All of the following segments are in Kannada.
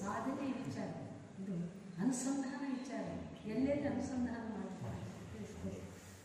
ಸಾಧನೆ ವಿಚಾರ ಇದು ಅನುಸಂಧಾನ ವಿಚಾರ ಎಲ್ಲೆಲ್ಲಿ ಅನುಸಂಧಾನ ಮಾಡ್ತಾರೆ ತಿಳಿಸ್ಕೊಡಿ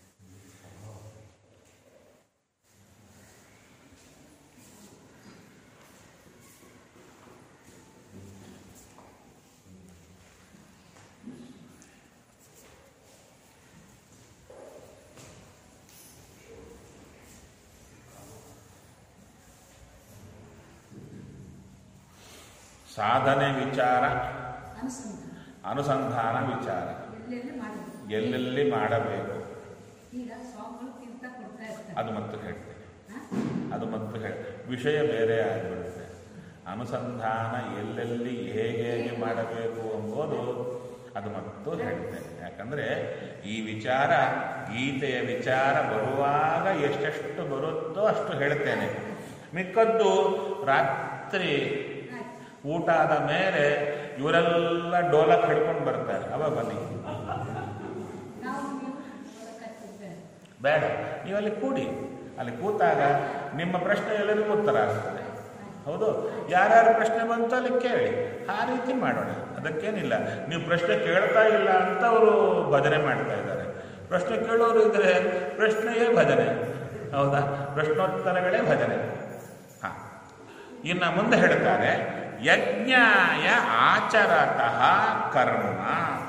ಸಾಧನೆ ವಿಚಾರ ಅನುಸಂಧಾನ ಅನುಸಂಧಾನ ವಿಚಾರ ಎಲ್ಲೆಲ್ಲಿ ಮಾಡಬೇಕು ಎಲ್ಲೆಲ್ಲಿ ಮಾಡಬೇಕು ಈಗ ಸ್ವಾಮಿಗಳು ತೀರ್ಥ ಕೊಡ್ತಾ ಇರ್ತಾರೆ ಅದು ಮತ್ತು ಹೇಳ್ತೇನೆ ಹಾ? ಅದು ಮತ್ತು ಹೇಳಿ ವಿಷಯ ಬೇರೆ ಆಗಿಬಿಡುತ್ತೆ ಅನುಸಂಧಾನ ಎಲ್ಲೆಲ್ಲಿ ಹೇಗೆ ಹೇಗೆ ಮಾಡಬೇಕು ಎಂಬುದು ಅದು ಮತ್ತು ಹೇಳ್ತೇನೆ ಯಾಕಂದರೆ ಈ ವಿಚಾರ ಗೀತೆಯ ವಿಚಾರ ಬರುವಾಗ ಎಷ್ಟೆಷ್ಟು ಬರುತ್ತೋ ಅಷ್ಟು ಹೇಳ್ತೇನೆ ಮಿಕ್ಕದ್ದು ರಾತ್ರಿ ಆಯ್ತು ಊಟ ಆದ ಮೇಲೆ ಇವರೆಲ್ಲ ಡೋಲಕ್ ಹಿಡ್ಕೊಂಡು ಬರ್ತಾರೆ ಅವಾಗ ಬನ್ನಿ ನಾವು ನೀವು ಹೊರಕತ್ತಿದ್ದೇವೆ ಬೇಡ ನೀವು ಅಲ್ಲಿ ಕೂಡಿ ಅಲ್ಲಿ ಕೂತಾಗ ನಿಮ್ಮ ಪ್ರಶ್ನೆ ಎಲ್ಲರಿಗೂ ಉತ್ತರ ಆಗ್ತದೆ ಹೌದು ಯಾರ್ಯಾರ ಪ್ರಶ್ನೆ ಬಂತು ಅಲ್ಲಿ ಕೇಳಿ ಆ ರೀತಿ ಮಾಡೋಣ ಅದಕ್ಕೇನಿಲ್ಲ ನೀವು ಪ್ರಶ್ನೆ ಕೇಳ್ತಾ ಇಲ್ಲ ಅಂತ ಅವರು ಭಜನೆ ಮಾಡ್ತಾ ಇದ್ದಾರೆ ಪ್ರಶ್ನೆ ಕೇಳೋರು ಇದ್ರೆ ಪ್ರಶ್ನೆಯೇ ಭಜನೆ ಹೌದಾ ಪ್ರಶ್ನೋತ್ತರಗಳೇ ಭಜನೆ ಹಾ ಇನ್ನು ಮುಂದೆ ಹೇಳ್ತಾರೆ ಯಜ್ಞಾಯ ಆಚರತಃ ಕರ್ಮ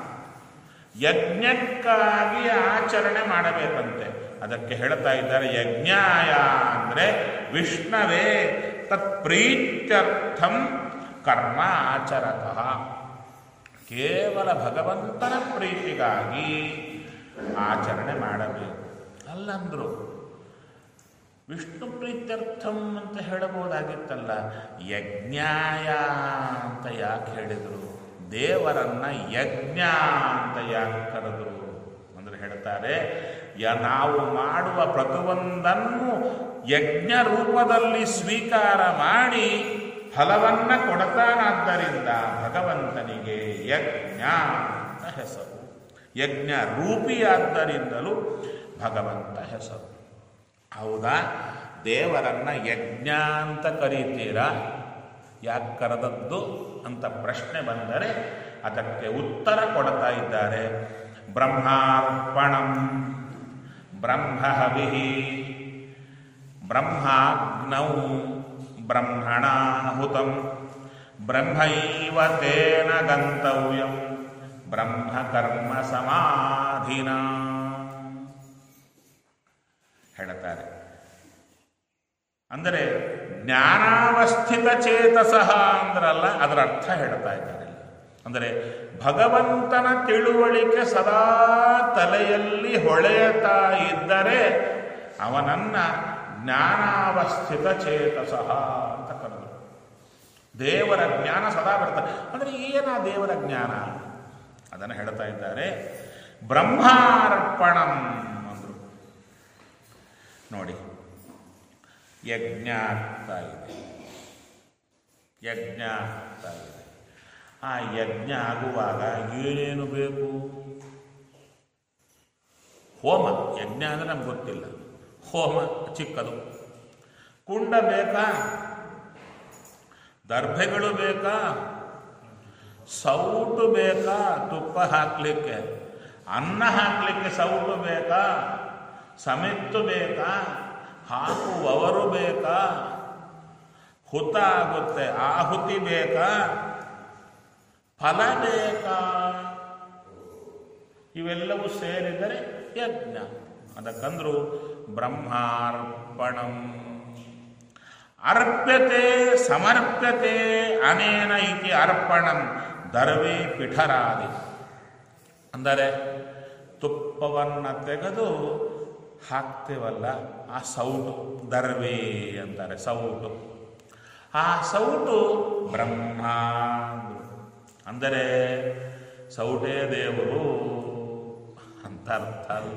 ಯಜ್ಞಕ್ಕಾಗಿ ಆಚರಣೆ ಮಾಡಬೇಕಂತೆ ಅದಕ್ಕೆ ಹೇಳ್ತಾ ಇದ್ದಾರೆ ಯಜ್ಞಾಯ ಅಂದರೆ ವಿಷ್ಣವೇ ತತ್ಪ್ರೀತ್ಯರ್ಥಂ ಕರ್ಮ ಆಚರತಃ ಕೇವಲ ಭಗವಂತನ ಪ್ರೀತಿಗಾಗಿ ಆಚರಣೆ ಮಾಡಬೇಕು ಅಲ್ಲಂದ್ರು ವಿಷ್ಣು ಪ್ರೀತ್ಯರ್ಥಂ ಅಂತ ಹೇಳಬಹುದಾಗಿತ್ತಲ್ಲ ಯಜ್ಞಾಯ ಅಂತ ಯಾಕೆ ಹೇಳಿದರು ದೇವರನ್ನ ಯಜ್ಞ ಅಂತ ಯಾಕೆ ಕರೆದರು ಅಂದ್ರೆ ಹೇಳ್ತಾರೆ ಯ ನಾವು ಮಾಡುವ ಪ್ರತಿಯೊಂದನ್ನು ಯಜ್ಞ ರೂಪದಲ್ಲಿ ಸ್ವೀಕಾರ ಮಾಡಿ ಫಲವನ್ನ ಕೊಡತಾನಾದ್ದರಿಂದ ಭಗವಂತನಿಗೆ ಯಜ್ಞ ಅಂತ ಹೆಸರು ಯಜ್ಞ ರೂಪಿಯಾದ್ದರಿಂದಲೂ ಭಗವಂತ ಹೆಸರು ಹೌದಾ ದೇವರನ್ನ ಯಜ್ಞ ಅಂತ ಕರೀತೀರಾ ಯಾಕೆ ಕರೆದದ್ದು ಅಂತ ಪ್ರಶ್ನೆ ಬಂದರೆ ಅದಕ್ಕೆ ಉತ್ತರ ಕೊಡ್ತಾ ಇದ್ದಾರೆ ಬ್ರಹ್ಮಾರ್ಪಣಂ ಬ್ರಹ್ಮಹವಿ ಬ್ರಹ್ಮಾಗ್ನೌ ಬ್ರಹ್ಮಣಾಹುತಂ ಬ್ರಹ್ಮೈವ ತೇನ ಗಂತವ್ಯಂ ಬ್ರಹ್ಮಕರ್ಮ ಸಮಾಧಿನ ಹೇಳ್ತಾರೆ ಅಂದರೆ ಜ್ಞಾನಾವಸ್ಥಿತ ಚೇತಸಃ ಅಂದ್ರಲ್ಲ ಅದರ ಅರ್ಥ ಹೇಳ್ತಾ ಇದ್ದಾರೆ ಇಲ್ಲಿ. ಅಂದರೆ ಭಗವಂತನ ತಿಳುವಳಿಕೆ ಸದಾ ತಲೆಯಲ್ಲಿ ಹೊಳೆಯುತ್ತಾ ಇದ್ದರೆ ಅವನನ್ನ ಜ್ಞಾನಾವಸ್ಥಿತ ಚೇತಸಃ ಅಂತ ಕರೆದರು ದೇವರ ಜ್ಞಾನ ಸದಾ ಬರ್ತದೆ ಅಂದರೆ ಏನಾ ದೇವರ ಜ್ಞಾನ ಅದನ್ನು ಹೇಳ್ತಾ ಇದ್ದಾರೆ ಬ್ರಹ್ಮಾರ್ಪಣಂ ಅಂದರು ನೋಡಿ ಯಜ್ಞ ಆಗ್ತಾ ಇದೆ ಯಜ್ಞ ಆಗ್ತಾ ಇದೆ ಆ ಯಜ್ಞ ಆಗುವಾಗ ಏನೇನು ಬೇಕು ಹೋಮ ಯಜ್ಞ ಅಂದರೆ ನಮ್ಗೆ ಗೊತ್ತಿಲ್ಲ ಹೋಮ ಚಿಕ್ಕದು ಕುಂಡ ಬೇಕಾ ದರ್ಭೆಗಳು ಬೇಕಾ ಸೌಟು ಬೇಕಾ ತುಪ್ಪ ಹಾಕಲಿಕ್ಕೆ ಅನ್ನ ಹಾಕಲಿಕ್ಕೆ ಸೌಟು ಬೇಕಾ ಸಮಿತ್ತು ಬೇಕಾ ಹಾಕುವವರು ಬೇಕಾ ಹುತ ಆಗುತ್ತೆ ಆಹುತಿ ಬೇಕಾ ಫಲ ಬೇಕಾ ಇವೆಲ್ಲವೂ ಸೇರಿದರೆ ಯಜ್ಞ ಅದಕ್ಕಂದ್ರು ಬ್ರಹ್ಮಾರ್ಪಣಂ ಅರ್ಪ್ಯತೆ ಸಮರ್ಪ್ಯತೆ ಅನೇನ ಇತಿ ಅರ್ಪಣಂ ದರ್ವೇ ಪಿಠರಾದಿ ಅಂದರೆ ತುಪ್ಪವನ್ನು ತೆಗೆದು ಹಾಕ್ತೇವಲ್ಲ ಆ ಸೌಟು ದರ್ವೇ ಅಂತಾರೆ ಸೌಟು ಆ ಸೌಟು ಬ್ರಹ್ಮ ಅಂದ್ರು. ಅಂದರೆ ಸೌಟೇ ದೇವರು ಅಂತ ಅರ್ಥ ಅಲ್ಲ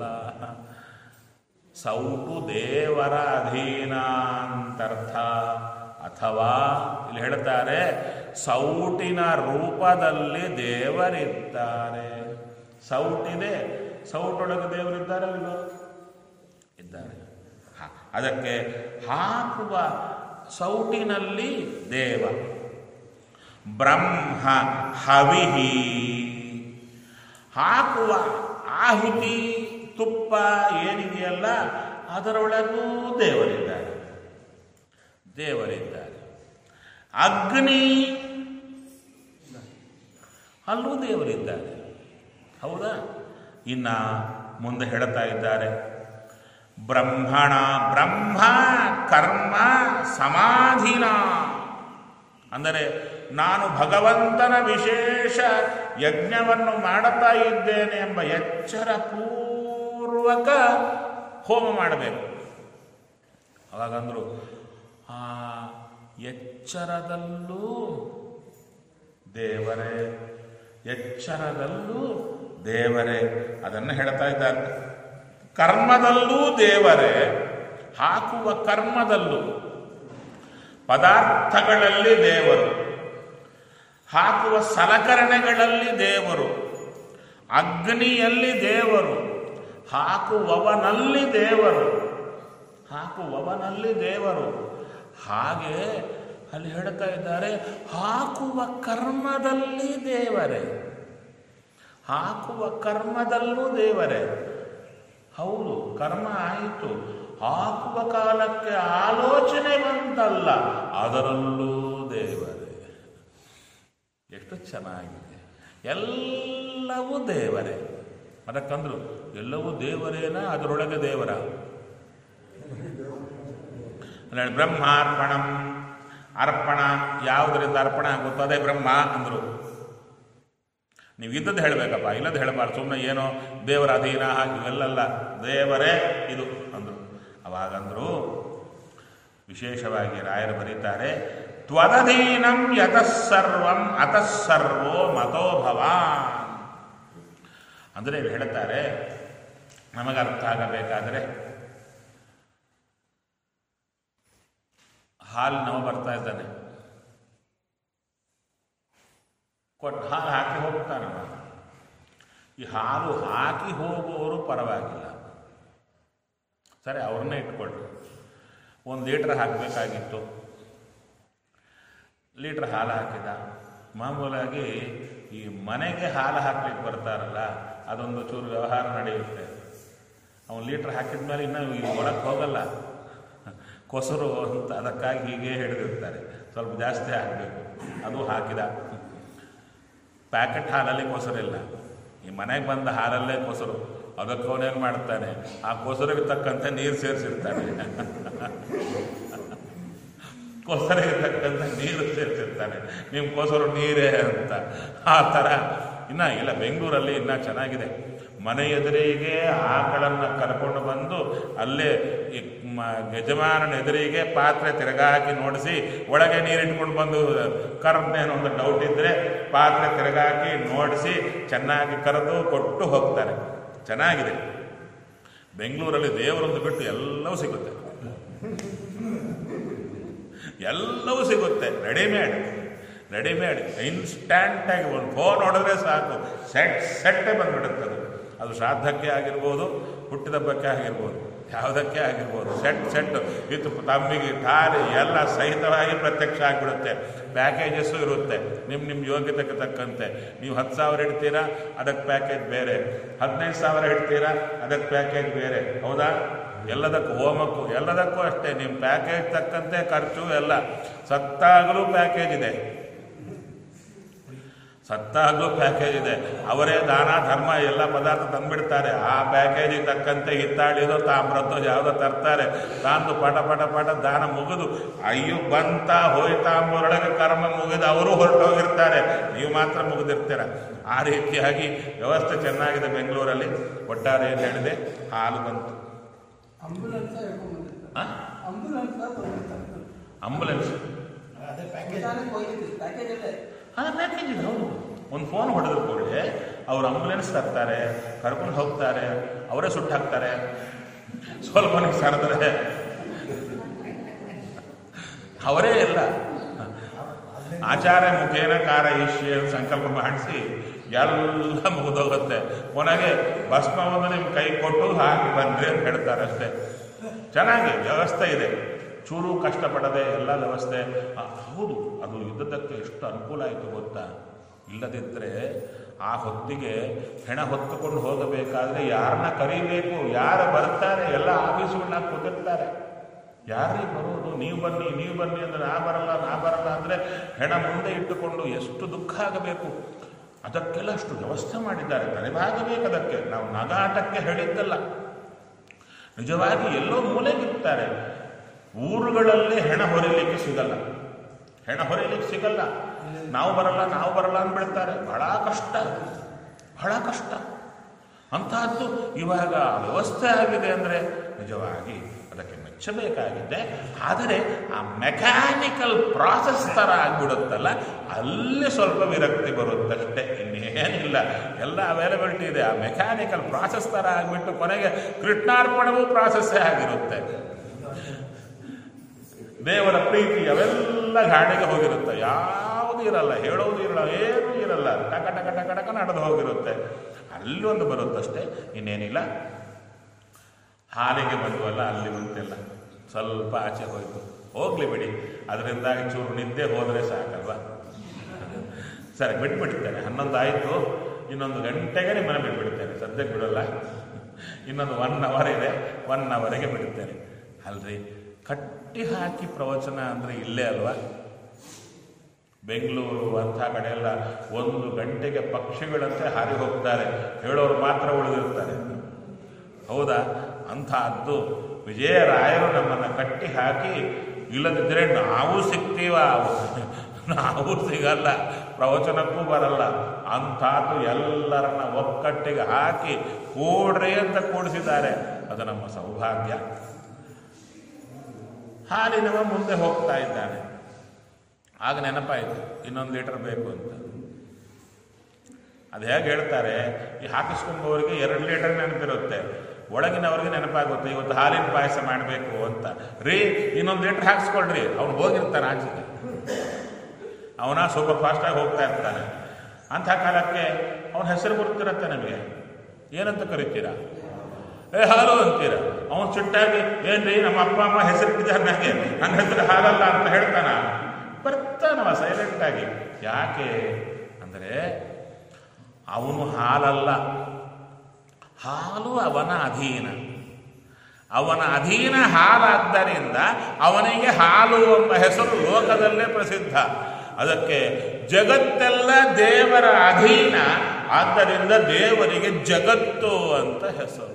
ಸೌಟು ದೇವರ ಅಧೀನ ಅಂತರ್ಥ ಅಥವಾ ಇಲ್ಲಿ ಹೇಳ್ತಾರೆ ಸೌಟಿನ ರೂಪದಲ್ಲಿ ದೇವರಿದ್ದಾರೆ ಸೌಟಿದೆ ಸೌಟೊಳಗೆ ದೇವರಿದ್ದಾರೆ ಇಲ್ವೋ ಇದ್ದಾರೆ ಹ, ಅದಕ್ಕೆ ಹಾಕುವ ಸೌಟಿನಲ್ಲಿ ದೇವ ಬ್ರಹ್ಮ ಹವಿಹಿ ಹಾಕುವ ಆಹುತಿ ತುಪ್ಪ ಏನಿದೆಯಲ್ಲ ಅದರೊಳಗೂ ದೇವರಿದ್ದಾರೆ ದೇವರಿದ್ದಾರೆ ಅಗ್ನಿ ಅಲ್ಲೂ ದೇವರಿದ್ದಾರೆ ಹೌದಾ ಇನ್ನ ಮುಂದೆ ಹೇಳ್ತಾ ಇದ್ದಾರೆ ಬ್ರಹ್ಮಣ ಬ್ರಹ್ಮ ಕರ್ಮ ಸಮಾಧಿನ ಅಂದರೆ ನಾನು ಭಗವಂತನ ವಿಶೇಷ ಯಜ್ಞವನ್ನು ಮಾಡುತ್ತಾ ಇದ್ದೇನೆ ಎಂಬ ಎಚ್ಚರ ಪೂರ್ವಕ ಹೋಮ ಮಾಡಬೇಕು ಅವಾಗಂದ್ರು ಆ ಎಚ್ಚರದಲ್ಲೂ ದೇವರೇ ಎಚ್ಚರದಲ್ಲೂ ದೇವರೇ ಅದನ್ನು ಹೇಳ್ತಾ ಇದ್ದಾರೆ ಕರ್ಮದಲ್ಲೂ ದೇವರೇ ಹಾಕುವ ಕರ್ಮದಲ್ಲೂ ಪದಾರ್ಥಗಳಲ್ಲಿ ದೇವರು ಹಾಕುವ ಸಲಕರಣೆಗಳಲ್ಲಿ ದೇವರು ಅಗ್ನಿಯಲ್ಲಿ ದೇವರು ಹಾಕುವವನಲ್ಲಿ ದೇವರು ಹಾಕುವವನಲ್ಲಿ ದೇವರು ಹಾಗೆ ಅಲ್ಲಿ ಹೇಳ್ತಾ ಇದ್ದಾರೆ ಹಾಕುವ ಕರ್ಮದಲ್ಲಿ ದೇವರೇ ಹಾಕುವ ಕರ್ಮದಲ್ಲೂ ದೇವರೇ ಹೌದು ಕರ್ಮ ಆಯಿತು ಹಾಕುವ ಕಾಲಕ್ಕೆ ಆಲೋಚನೆ ಬಂತಲ್ಲ ಅದರಲ್ಲೂ ದೇವರೇ ಎಷ್ಟು ಚೆನ್ನಾಗಿದೆ ಎಲ್ಲವೂ ದೇವರೇ ಅದಕ್ಕಂದ್ರು ಎಲ್ಲವೂ ದೇವರೇನ ಅದರೊಳಗೆ ದೇವರ ಅಂದ್ರೆ ಬ್ರಹ್ಮಾರ್ಪಣಂ ಅರ್ಪಣ ಯಾವುದರಿಂದ ಅರ್ಪಣ ಆಗುತ್ತೋ ಅದೇ ಬ್ರಹ್ಮ ಅಂದರು ನೀವು ಇದ್ದದ್ದು ಹೇಳಬೇಕಪ್ಪ ಇಲ್ಲದ್ದು ಹೇಳಬಾರ್ದು ಸುಮ್ಮನೆ ಏನೋ ದೇವರ ಅಧೀನ ಇವೆಲ್ಲಲ್ಲ ದೇವರೇ ಇದು ಅಂದರು ಅವಾಗಂದ್ರು ವಿಶೇಷವಾಗಿ ರಾಯರು ಬರೀತಾರೆ ತ್ವದಧೀನಂ ಯತಃಸರ್ವಂ ಅತಃಸರ್ವೋ ಮತೋ ಭವಾನ್ ಅಂದರೆ ಇಲ್ಲಿ ಹೇಳ್ತಾರೆ ನಮಗೆ ಅರ್ಥ ಆಗಬೇಕಾದ್ರೆ ಹಾಲಿನವ ಬರ್ತಾ ಇದ್ದಾನೆ ಕೊಟ್ಟು ಹಾಲು ಹಾಕಿ ಹೋಗ್ತಾನವ ಈ ಹಾಲು ಹಾಕಿ ಹೋಗುವವರು ಪರವಾಗಿಲ್ಲ ಸರಿ ಅವ್ರನ್ನೇ ಇಟ್ಕೊಳ್ರಿ ಒಂದು ಲೀಟ್ರ್ ಹಾಕಬೇಕಾಗಿತ್ತು ಲೀಟ್ರ್ ಹಾಲು ಹಾಕಿದ ಮಾಮೂಲಾಗಿ ಈ ಮನೆಗೆ ಹಾಲು ಹಾಕ್ಲಿಕ್ಕೆ ಬರ್ತಾರಲ್ಲ ಅದೊಂದು ಚೂರು ವ್ಯವಹಾರ ನಡೆಯುತ್ತೆ ಅವನು ಲೀಟ್ರ್ ಹಾಕಿದ ಮೇಲೆ ಇನ್ನೂ ಈ ಒಳಗೆ ಹೋಗಲ್ಲ ಕೊಸರು ಅಂತ ಅದಕ್ಕಾಗಿ ಹೀಗೆ ಹಿಡಿದಿರ್ತಾರೆ ಸ್ವಲ್ಪ ಜಾಸ್ತಿ ಹಾಕಬೇಕು ಅದು ಹಾಕಿದ ಪ್ಯಾಕೆಟ್ ಹಾಲಲ್ಲಿ ಕೊಸರಿಲ್ಲ ಈ ಮನೆಗೆ ಬಂದ ಹಾಲಲ್ಲೇ ಕೊಸರು ಅದಕ್ಕೆ ಅವನೇನು ಮಾಡ್ತಾನೆ ಆ ಕೊಸರಿಗೆ ತಕ್ಕಂತೆ ನೀರು ಸೇರಿಸಿರ್ತಾನೆ ಕೊಸರಿಗೆ ತಕ್ಕಂತೆ ನೀರು ಸೇರಿಸಿರ್ತಾನೆ ನಿಮ್ಮ ಕೊಸರು ನೀರೇ ಅಂತ ಆ ಥರ ಇನ್ನ ಇಲ್ಲ ಬೆಂಗಳೂರಲ್ಲಿ ಇನ್ನ ಚೆನ್ನಾಗಿದೆ ಮನೆ ಎದುರಿಗೆ ಆಕಳನ್ನು ಕರ್ಕೊಂಡು ಬಂದು ಅಲ್ಲೇ ಈ ಮ- ಯಜಮಾನನ ಎದುರಿಗೆ ಪಾತ್ರೆ ತಿರುಗಾಕಿ ನೋಡಿಸಿ ಒಳಗೆ ನೀರಿಟ್ಕೊಂಡು ಬಂದು ಕರೆದೇನೋ ಒಂದು ಡೌಟ್ ಇದ್ದರೆ ಪಾತ್ರೆ ತಿರುಗಾಕಿ ನೋಡಿಸಿ ಚೆನ್ನಾಗಿ ಕರೆದು ಕೊಟ್ಟು ಹೋಗ್ತಾರೆ ಚೆನ್ನಾಗಿದೆ ಬೆಂಗಳೂರಲ್ಲಿ ದೇವರೊಂದು ಬಿಟ್ಟು ಎಲ್ಲವೂ ಸಿಗುತ್ತೆ ಎಲ್ಲವೂ ಸಿಗುತ್ತೆ ರೆಡಿಮೇಡ್ ರೆಡಿಮೇಡ್ ಇನ್ಸ್ಟ್ಯಾಂಟಾಗಿ ಒಂದು ಫೋನ್ ಹೊಡೆದ್ರೆ ಸಾಕು ಸೆಟ್ ಸೆಟ್ಟೇ ಬಂದ್ಬಿಡುತ್ತೆ ಅದು ಅದು ಶ್ರಾದ್ದಕ್ಕೆ ಆಗಿರ್ಬೋದು ಹುಟ್ಟಿದಬ್ಬಕ್ಕೆ ಆಗಿರ್ಬೋದು ಯಾವುದಕ್ಕೆ ಆಗಿರ್ಬೋದು ಸೆಟ್ ಸೆಟ್ ಇದು ತಮ್ಮಿಗೆ ಠಾರಿ ಎಲ್ಲ ಸಹಿತವಾಗಿ ಪ್ರತ್ಯಕ್ಷ ಆಗಿಬಿಡುತ್ತೆ ಪ್ಯಾಕೇಜಸ್ಸು ಇರುತ್ತೆ ನಿಮ್ಮ ನಿಮ್ಮ ಯೋಗ್ಯತೆಗೆ ತಕ್ಕಂತೆ ನೀವು ಹತ್ತು ಸಾವಿರ ಇಡ್ತೀರಾ ಅದಕ್ಕೆ ಪ್ಯಾಕೇಜ್ ಬೇರೆ ಹದಿನೈದು ಸಾವಿರ ಇಡ್ತೀರಾ ಅದಕ್ಕೆ ಪ್ಯಾಕೇಜ್ ಬೇರೆ ಹೌದಾ ಎಲ್ಲದಕ್ಕೂ ಹೋಮಕ್ಕೂ ಎಲ್ಲದಕ್ಕೂ ಅಷ್ಟೇ ನಿಮ್ಮ ಪ್ಯಾಕೇಜ್ ತಕ್ಕಂತೆ ಖರ್ಚು ಎಲ್ಲ ಸತ್ತಾಗಲೂ ಪ್ಯಾಕೇಜ್ ಇದೆ ಸತ್ತಾಗಲೂ ಪ್ಯಾಕೇಜ್ ಇದೆ ಅವರೇ ದಾನ ಧರ್ಮ ಎಲ್ಲ ಪದಾರ್ಥ ತಂದ್ಬಿಡ್ತಾರೆ ಆ ಪ್ಯಾಕೇಜಿಗೆ ತಕ್ಕಂತೆ ಹಿತ್ತಾಳಿದೋ ತಾಮ್ರದ್ದೋ ಯಾವುದೋ ತರ್ತಾರೆ ತಂದು ಪಟ ಪಟ ಪಟ ದಾನ ಮುಗಿದು ಅಯ್ಯೋ ಬಂತ ಹೋಯ್ತಾ ಅಂಬೋರೊಳಗೆ ಕರ್ಮ ಮುಗಿದು ಅವರು ಹೊರಟೋಗಿರ್ತಾರೆ ನೀವು ಮಾತ್ರ ಮುಗಿದಿರ್ತೀರ ಆ ರೀತಿಯಾಗಿ ವ್ಯವಸ್ಥೆ ಚೆನ್ನಾಗಿದೆ ಬೆಂಗಳೂರಲ್ಲಿ ಒಟ್ಟಾರೆ ಏನು ಹೇಳಿದೆ ಹಾಲು ಬಂತು ಆಂಬುಲೆನ್ಸ್ ಹೇಳ್ಕೊಂಡ್ಬಂದಿರ್ತಾರೆ ಆ? ಆಂಬುಲೆನ್ಸ್ ಬಂದಿರ್ತಾರೆ ಅಂಬುಲೆನ್ಸ್ ನಿಧಾನಕ್ಕೆ ಹೋಗಿದ್ವಿ ಪ್ಯಾಕೇಜ್ ಅಲ್ಲೇ ಅದು ಪ್ಯಾಕೇಜ್ ಇದೆ ಹೌದು ಒಂದು ಫೋನ್ ಹೊಡೆದ್ರು ಕೂಡಲೇ ಅವ್ರು ಆಂಬುಲೆನ್ಸ್ ತರ್ತಾರೆ ಕರ್ಕೊಂಡು ಹೋಗ್ತಾರೆ ಅವರೇ ಸುಟ್ಟು ಹಾಕ್ತಾರೆ ಸ್ವಲ್ಪ ನಿಮ್ಗೆ ಸರಿದ್ರೆ ಅವರೇ ಇಲ್ಲ ಆಚಾರ ಮುಖೇನ ಕಾರ ಈಶ್ಯ ಸಂಕಲ್ಪ ಮಾಡಿಸಿ ಎಲ್ಲ ಮುಗಿದೋಗುತ್ತೆ ಕೊನೆಗೆ ಭಸ್ಮವನ್ನು ನಿಮ್ಮ ಕೈ ಕೊಟ್ಟು ಹಾಕಿ ಬಂದ್ರಿ ಅಂತ ಹೇಳ್ತಾರೆ ಅಷ್ಟೇ ಚೆನ್ನಾಗಿ ವ್ಯವಸ್ಥೆ ಇದೆ ಚೂರು ಕಷ್ಟಪಡದೆ ಎಲ್ಲ ವ್ಯವಸ್ಥೆ ಆ, ಹೌದು ಅದು ಇದ್ದದ್ದಕ್ಕೆ ಎಷ್ಟು ಅನುಕೂಲ ಆಯಿತು ಗೊತ್ತಾ ಇಲ್ಲದಿದ್ದರೆ ಆ ಹೊತ್ತಿಗೆ ಹೆಣ ಹೊತ್ತುಕೊಂಡು ಹೋಗಬೇಕಾದ್ರೆ ಯಾರನ್ನ ಕರೀಬೇಕು ಯಾರು ಬರ್ತಾರೆ ಎಲ್ಲ ಆಫೀಸುಗಳನ್ನ ಕೂತಿರ್ತಾರೆ ಯಾರೇ ಬರೋದು ನೀವು ಬನ್ನಿ ನೀವು ಬನ್ನಿ ಅಂದರೆ ನಾ ಬರಲ್ಲ ನಾ ಬರಲ್ಲ ಅಂದರೆ ಹೆಣ ಮುಂದೆ ಇಟ್ಟುಕೊಂಡು ಎಷ್ಟು ದುಃಖ ಆಗಬೇಕು ಅದಕ್ಕೆಲ್ಲ ಅಷ್ಟು ವ್ಯವಸ್ಥೆ ಮಾಡಿದ್ದಾರೆ ತಲೆಭಾಗಬೇಕು ಅದಕ್ಕೆ ನಾವು ನಗಾಟಕ್ಕೆ ಹೇಳಿದ್ದಲ್ಲ ನಿಜವಾಗಿ ಎಲ್ಲೋ ಮೂಲೆಗಿರ್ತಾರೆ ಊರುಗಳಲ್ಲಿ ಹೆಣ ಹೊರಿಲಿಕ್ಕೆ ಸಿಗಲ್ಲ ಹೆಣ ಹೊರಿಲಿಕ್ಕೆ ಸಿಗಲ್ಲ ನಾವು ಬರಲ್ಲ ನಾವು ಬರಲ್ಲ ಅಂದ್ಬಿಡ್ತಾರೆ ಬಹಳ ಕಷ್ಟ ಬಹಳ ಕಷ್ಟ ಅಂತಹದ್ದು ಇವಾಗ ವ್ಯವಸ್ಥೆ ಆಗಿದೆ ಅಂದರೆ ನಿಜವಾಗಿ ಅದಕ್ಕೆ ಮೆಚ್ಚಬೇಕಾಗಿದೆ ಆದರೆ ಆ ಮೆಕ್ಯಾನಿಕಲ್ ಪ್ರಾಸೆಸ್ ಥರ ಆಗಿಬಿಡುತ್ತಲ್ಲ ಅಲ್ಲಿ ಸ್ವಲ್ಪ ವಿರಕ್ತಿ ಬರುತ್ತಷ್ಟೇ ಇನ್ನೇನಿಲ್ಲ ಎಲ್ಲ ಅವೈಲಬಿಲಿಟಿ ಇದೆ ಆ ಮೆಕ್ಯಾನಿಕಲ್ ಪ್ರಾಸೆಸ್ ಥರ ಆಗಿಬಿಟ್ಟು ಕೊನೆಗೆ ಕೃಷ್ಣಾರ್ಪಣವೂ ಪ್ರಾಸೆಸ್ಸೇ ಆಗಿರುತ್ತೆ ದೇವರ ಪ್ರೀತಿ ಅವೆಲ್ಲ ಗಾಡಿಗೆ ಹೋಗಿರುತ್ತೆ ಯಾವುದು ಇರಲ್ಲ ಹೇಳೋದು ಇರಲ್ಲ ಏನೂ ಇರಲ್ಲ ಟಕ ಟಕ ಟಕ ಟಕ ನಡೆದು ಹೋಗಿರುತ್ತೆ ಅಲ್ಲಿ ಒಂದು ಬರುತ್ತಷ್ಟೇ ಇನ್ನೇನಿಲ್ಲ ಹಾಲಿಗೆ ಬಂದ್ವಲ್ಲ ಅಲ್ಲಿ ಬಂತೆಲ್ಲ ಸ್ವಲ್ಪ ಆಚೆ ಹೋಯ್ತು ಹೋಗ್ಲಿ ಬಿಡಿ ಅದರಿಂದಾಗಿ ಚೂರು ನಿದ್ದೆ ಹೋದರೆ ಸಾಕಲ್ವಾ ಸರಿ ಬಿಟ್ಬಿಡ್ತೇನೆ ಹನ್ನೊಂದು ಆಯಿತು ಇನ್ನೊಂದು ಗಂಟೆಗೆ ನಿಮ್ಮನ್ನು ಬಿಟ್ಬಿಡ್ತೇನೆ ಸದ್ಯಕ್ಕೆ ಬಿಡಲ್ಲ ಇನ್ನೊಂದು ಒನ್ ಅವರ್ ಇದೆ ಒನ್ ಅವರಿಗೆ ಬಿಡುತ್ತೇನೆ ಅಲ್ರಿ ಕಟ್ಟಿ ಹಾಕಿ ಪ್ರವಚನ ಅಂದರೆ ಇಲ್ಲೇ ಅಲ್ವಾ ಬೆಂಗಳೂರು ಅಂಥ ಕಡೆ ಎಲ್ಲ ಒಂದು ಗಂಟೆಗೆ ಪಕ್ಷಿಗಳಂತೆ ಹಾರಿ ಹೋಗ್ತಾರೆ ಹೇಳೋರು ಮಾತ್ರ ಉಳಿದಿರ್ತಾರೆ ಹೌದಾ ಅಂಥದ್ದು ವಿಜಯರಾಯರು ನಮ್ಮನ್ನು ಕಟ್ಟಿ ಹಾಕಿ ಇಲ್ಲದಿದ್ದರೆ ನಾವು ಸಿಗ್ತೀವ ನಾವು ಸಿಗಲ್ಲ ಪ್ರವಚನಕ್ಕೂ ಬರಲ್ಲ ಅಂಥದ್ದು ಎಲ್ಲರನ್ನ ಒಕ್ಕಟ್ಟಿಗೆ ಹಾಕಿ ಕೂಡ್ರಿ ಅಂತ ಕೂಡಿಸಿದ್ದಾರೆ ಅದು ನಮ್ಮ ಸೌಭಾಗ್ಯ ಹಾಲಿನವ ಮುಂದೆ ಹೋಗ್ತಾ ಇದ್ದಾನೆ ಆಗ ನೆನಪಾಯಿತು ಇನ್ನೊಂದು ಲೀಟರ್ ಬೇಕು ಅಂತ ಅದು ಹೇಗೆ ಹೇಳ್ತಾರೆ ಈ ಹಾಕಿಸ್ಕೊಂಬವರಿಗೆ ಎರಡು ಲೀಟರ್ ನೆನಪಿರುತ್ತೆ ಒಳಗಿನವ್ರಿಗೆ ನೆನಪಾಗುತ್ತೆ ಇವತ್ತು ಹಾಲಿನ ಪಾಯಸ ಮಾಡಬೇಕು ಅಂತ ರೀ ಇನ್ನೊಂದು ಲೀಟರ್ ಹಾಕ್ಸ್ಕೊಳ್ರಿ ಅವ್ನು ಹೋಗಿರ್ತಾನೆ ಆಚೆಗೆ ಅವನ ಸೂಪರ್ ಫಾಸ್ಟಾಗಿ ಹೋಗ್ತಾ ಇರ್ತಾನೆ ಅಂಥ ಕಾಲಕ್ಕೆ ಅವನ ಹೆಸರು ಗೊತ್ತಿರುತ್ತೆ ನಮಗೆ ಏನಂತ ಕರಿತೀರಾ ಏ ಹಾಲು ಅಂತೀರ ಅವನು ಸಿಟ್ಟಾಗಿ ಏನ್ರಿ ನಮ್ಮ ಅಪ್ಪ ಅಮ್ಮ ಹೆಸರಿಟ್ಟಿದ್ದಾರೆ ನನಗೆ ನನ್ನ ಹೆಸರು ಹಾಲಲ್ಲ ಅಂತ ಹೇಳ್ತಾನ ಬರ್ತಾನವ ಸೈಲೆಂಟ್ ಆಗಿ ಯಾಕೆ ಅಂದರೆ ಅವನು ಹಾಲಲ್ಲ ಹಾಲು ಅವನ ಅಧೀನ ಅವನ ಅಧೀನ ಹಾಲಾದ್ದರಿಂದ ಅವನಿಗೆ ಹಾಲು ಎಂಬ ಹೆಸರು ಲೋಕದಲ್ಲೇ ಪ್ರಸಿದ್ಧ ಅದಕ್ಕೆ ಜಗತ್ತೆಲ್ಲ ದೇವರ ಅಧೀನ ಆದ್ದರಿಂದ ದೇವರಿಗೆ ಜಗತ್ತು ಅಂತ ಹೆಸರು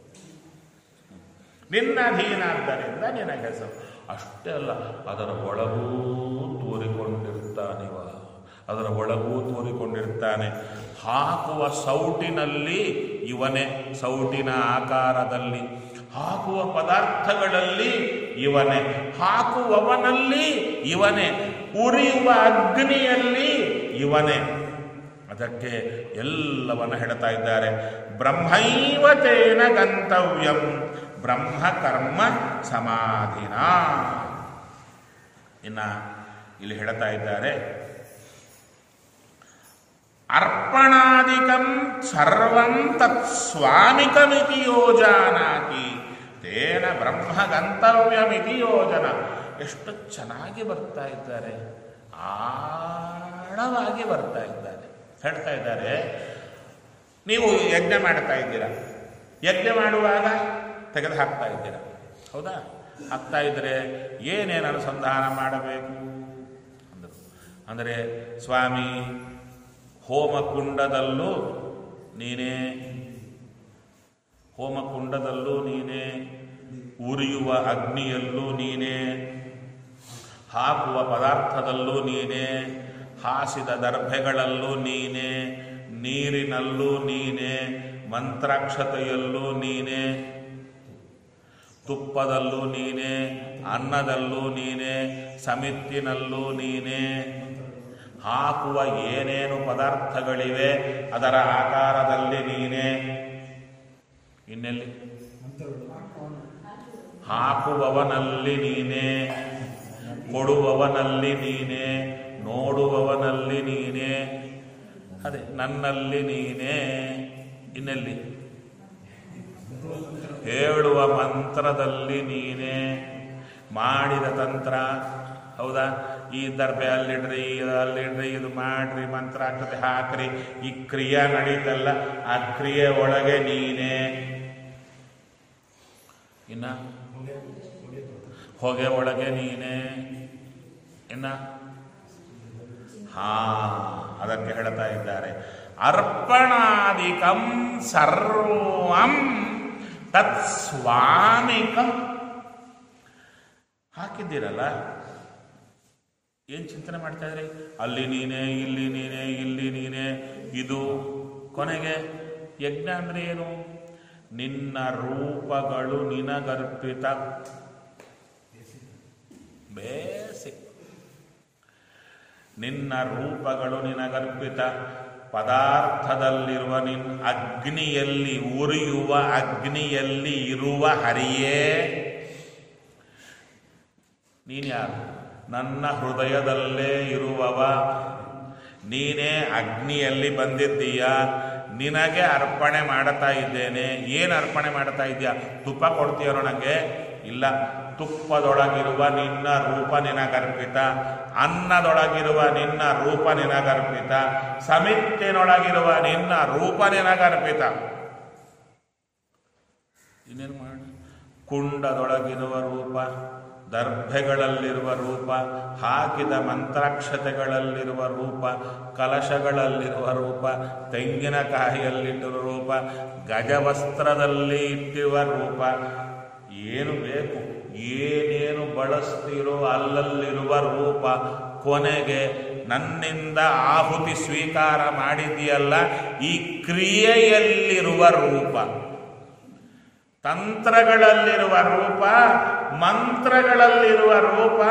ನಿನ್ನ ಅಧೀನ ಆದ್ದರಿಂದ ನಿನಗೆ ಹೆಸರು ಅಷ್ಟೇ ಅಲ್ಲ ಅದರ ಒಳಗೂ ತೂರಿಕೊಂಡಿರ್ತಾನಿವ ಅದರ ಒಳಗೂ ತೂರಿಕೊಂಡಿರ್ತಾನೆ ಹಾಕುವ ಸೌಟಿನಲ್ಲಿ ಇವನೇ ಸೌಟಿನ ಆಕಾರದಲ್ಲಿ ಹಾಕುವ ಪದಾರ್ಥಗಳಲ್ಲಿ ಇವನೇ ಹಾಕುವವನಲ್ಲಿ ಇವನೇ ಉರಿಯುವ ಅಗ್ನಿಯಲ್ಲಿ ಇವನೇ ಅದಕ್ಕೆ ಎಲ್ಲವನ್ನ ಹೇಳ್ತಾ ಇದ್ದಾರೆ ಬ್ರಹ್ಮೈವತೇನ ಗಂತವ್ಯಂ ಬ್ರಹ್ಮ ಕರ್ಮ ಸಮಾಧಿನ ಇನ್ನ ಇಲ್ಲಿ ಹೇಳ್ತಾ ಇದ್ದಾರೆ ಅರ್ಪಣಾದಿಕಂ ಸರ್ವಂ ತತ್ ಸ್ವಾಮಿಕಮಿತಿ ಯೋಜಾನಾತಿ ತೇನ ಬ್ರಹ್ಮ ಗಂತವ್ಯಮಿತಿ ಯೋಜನ ಎಷ್ಟು ಚೆನ್ನಾಗಿ ಬರ್ತಾ ಇದ್ದಾರೆ ಆಳವಾಗಿ ಬರ್ತಾ ಇದ್ದಾರೆ ಹೇಳ್ತಾ ಇದ್ದಾರೆ ನೀವು ಯಜ್ಞ ಮಾಡ್ತಾ ಇದ್ದೀರಾ ಯಜ್ಞ ಮಾಡುವಾಗ ತೆಗೆದು ಹಾಕ್ತಾ ಇದ್ದೀರಾ ಹೌದಾ ಹಾಕ್ತಾ ಇದ್ದರೆ ಏನೇನು ಅನುಸಂಧಾನ ಮಾಡಬೇಕು ಅಂದರು ಅಂದರೆ ಸ್ವಾಮಿ ಹೋಮಕುಂಡದಲ್ಲೂ ನೀನೇ ಹೋಮಕುಂಡದಲ್ಲೂ ನೀನೇ ಉರಿಯುವ ಅಗ್ನಿಯಲ್ಲೂ ನೀನೇ ಹಾಕುವ ಪದಾರ್ಥದಲ್ಲೂ ನೀನೇ ಹಾಸಿದ ದರ್ಭೆಗಳಲ್ಲೂ ನೀನೇ ನೀರಿನಲ್ಲೂ ನೀನೇ ಮಂತ್ರಾಕ್ಷತೆಯಲ್ಲೂ ನೀನೇ ತುಪ್ಪದಲ್ಲೂ ನೀನೇ ಅನ್ನದಲ್ಲೂ ನೀನೇ ಸಮಿತ್ತಿನಲ್ಲೂ ನೀನೇ ಹಾಕುವ ಏನೇನು ಪದಾರ್ಥಗಳಿವೆ ಅದರ ಆಕಾರದಲ್ಲಿ ನೀನೇ ಇನ್ನೆಲ್ಲಿ ಹಾಕುವವನಲ್ಲಿ ನೀನೇ ಕೊಡುವವನಲ್ಲಿ ನೀನೇ ನೋಡುವವನಲ್ಲಿ ನೀನೇ ಅದೇ ನನ್ನಲ್ಲಿ ನೀನೇ ಇನ್ನೆಲ್ಲಿ ಹೇಳುವ ಮಂತ್ರದಲ್ಲಿ ನೀನೇ ಮಾಡಿದ ತಂತ್ರ ಹೌದಾ ಈ ದರ್ಬೆ ಅಲ್ಲಿಡ್ರಿ ಇದು ಅಲ್ಲಿಡ್ರಿ ಇದು ಮಾಡ್ರಿ ಮಂತ್ರಾಕ್ಷತೆ ಹಾಕ್ರಿ ಈ ಕ್ರಿಯೆ ನಡೀತಲ್ಲ ಆ ಕ್ರಿಯೆ ಒಳಗೆ ನೀನೇ ಇನ್ನ ಹೊಗೆ ಒಳಗೆ ನೀನೇ ಇನ್ನ ಹಾ ಅದಕ್ಕೆ ಹೇಳ್ತಾ ಇದ್ದಾರೆ ಅರ್ಪಣಾದಿಕಂ ಸರ್ವಂ ತತ್ ಸ್ವಾಮಿಕಂ ಹಾಕಿದ್ದೀರಲ್ಲ ಏನ್ ಚಿಂತನೆ ಮಾಡ್ತಾ ಇದ್ರಿ ಅಲ್ಲಿ ನೀನೇ ಇಲ್ಲಿ ನೀನೇ ಇಲ್ಲಿ ನೀನೇ ಇದು ಕೊನೆಗೆ ಯಜ್ಞ ಅಂದ್ರೆ ಏನು ನಿನ್ನ ರೂಪಗಳು ನಿನಗರ್ಪಿತ ಬೇಸಿಕ್ ನಿನ್ನ ರೂಪಗಳು ನಿನಗರ್ಪಿತ ಪದಾರ್ಥದಲ್ಲಿರುವ ನಿನ್ ಅಗ್ನಿಯಲ್ಲಿ ಉರಿಯುವ ಅಗ್ನಿಯಲ್ಲಿ ಇರುವ ಹರಿಯೇ ನೀನ್ಯಾರು ನನ್ನ ಹೃದಯದಲ್ಲೇ ಇರುವವ ನೀನೇ ಅಗ್ನಿಯಲ್ಲಿ ಬಂದಿದ್ದೀಯ ನಿನಗೆ ಅರ್ಪಣೆ ಮಾಡುತ್ತಾ ಇದ್ದೇನೆ ಏನು ಅರ್ಪಣೆ ಮಾಡ್ತಾ ಇದೆಯಾ ತುಪ್ಪ ಕೊಡ್ತೀಯೋ ನನಗೆ ಇಲ್ಲ ತುಪ್ಪದೊಳಗಿರುವ ನಿನ್ನ ರೂಪ ನಿನಗರ್ಪಿತ ಅನ್ನದೊಳಗಿರುವ ನಿನ್ನ ರೂಪ ನಿನಗರ್ಪಿತ ಸಮಿತ್ತಿನೊಳಗಿರುವ ನಿನ್ನ ರೂಪ ನಿನಗರ್ಪಿತ ಇನ್ನೇನು ಮಾಡಿ ಕುಂಡದೊಳಗಿರುವ ರೂಪ ದರ್ಭೆಗಳಲ್ಲಿರುವ ರೂಪ ಹಾಕಿದ ಮಂತ್ರಾಕ್ಷತೆಗಳಲ್ಲಿರುವ ರೂಪ ಕಲಶಗಳಲ್ಲಿರುವ ರೂಪ ತೆಂಗಿನಕಾಯಿಯಲ್ಲಿಟ್ಟಿರುವ ರೂಪ ಗಜವಸ್ತ್ರದಲ್ಲಿ ಇಟ್ಟಿರುವ ರೂಪ ಏನು ಬೇಕು ಏನೇನು ಬಳಸ್ತಿರೋ ಅಲ್ಲಲ್ಲಿರುವ ರೂಪ ಕೊನೆಗೆ ನನ್ನಿಂದ ಆಹುತಿ ಸ್ವೀಕಾರ ಮಾಡಿದೆಯಲ್ಲ ಈ ಕ್ರಿಯೆಯಲ್ಲಿರುವ ರೂಪ ತಂತ್ರಗಳಲ್ಲಿರುವ ರೂಪ ಮಂತ್ರಗಳಲ್ಲಿರುವ ರೂಪ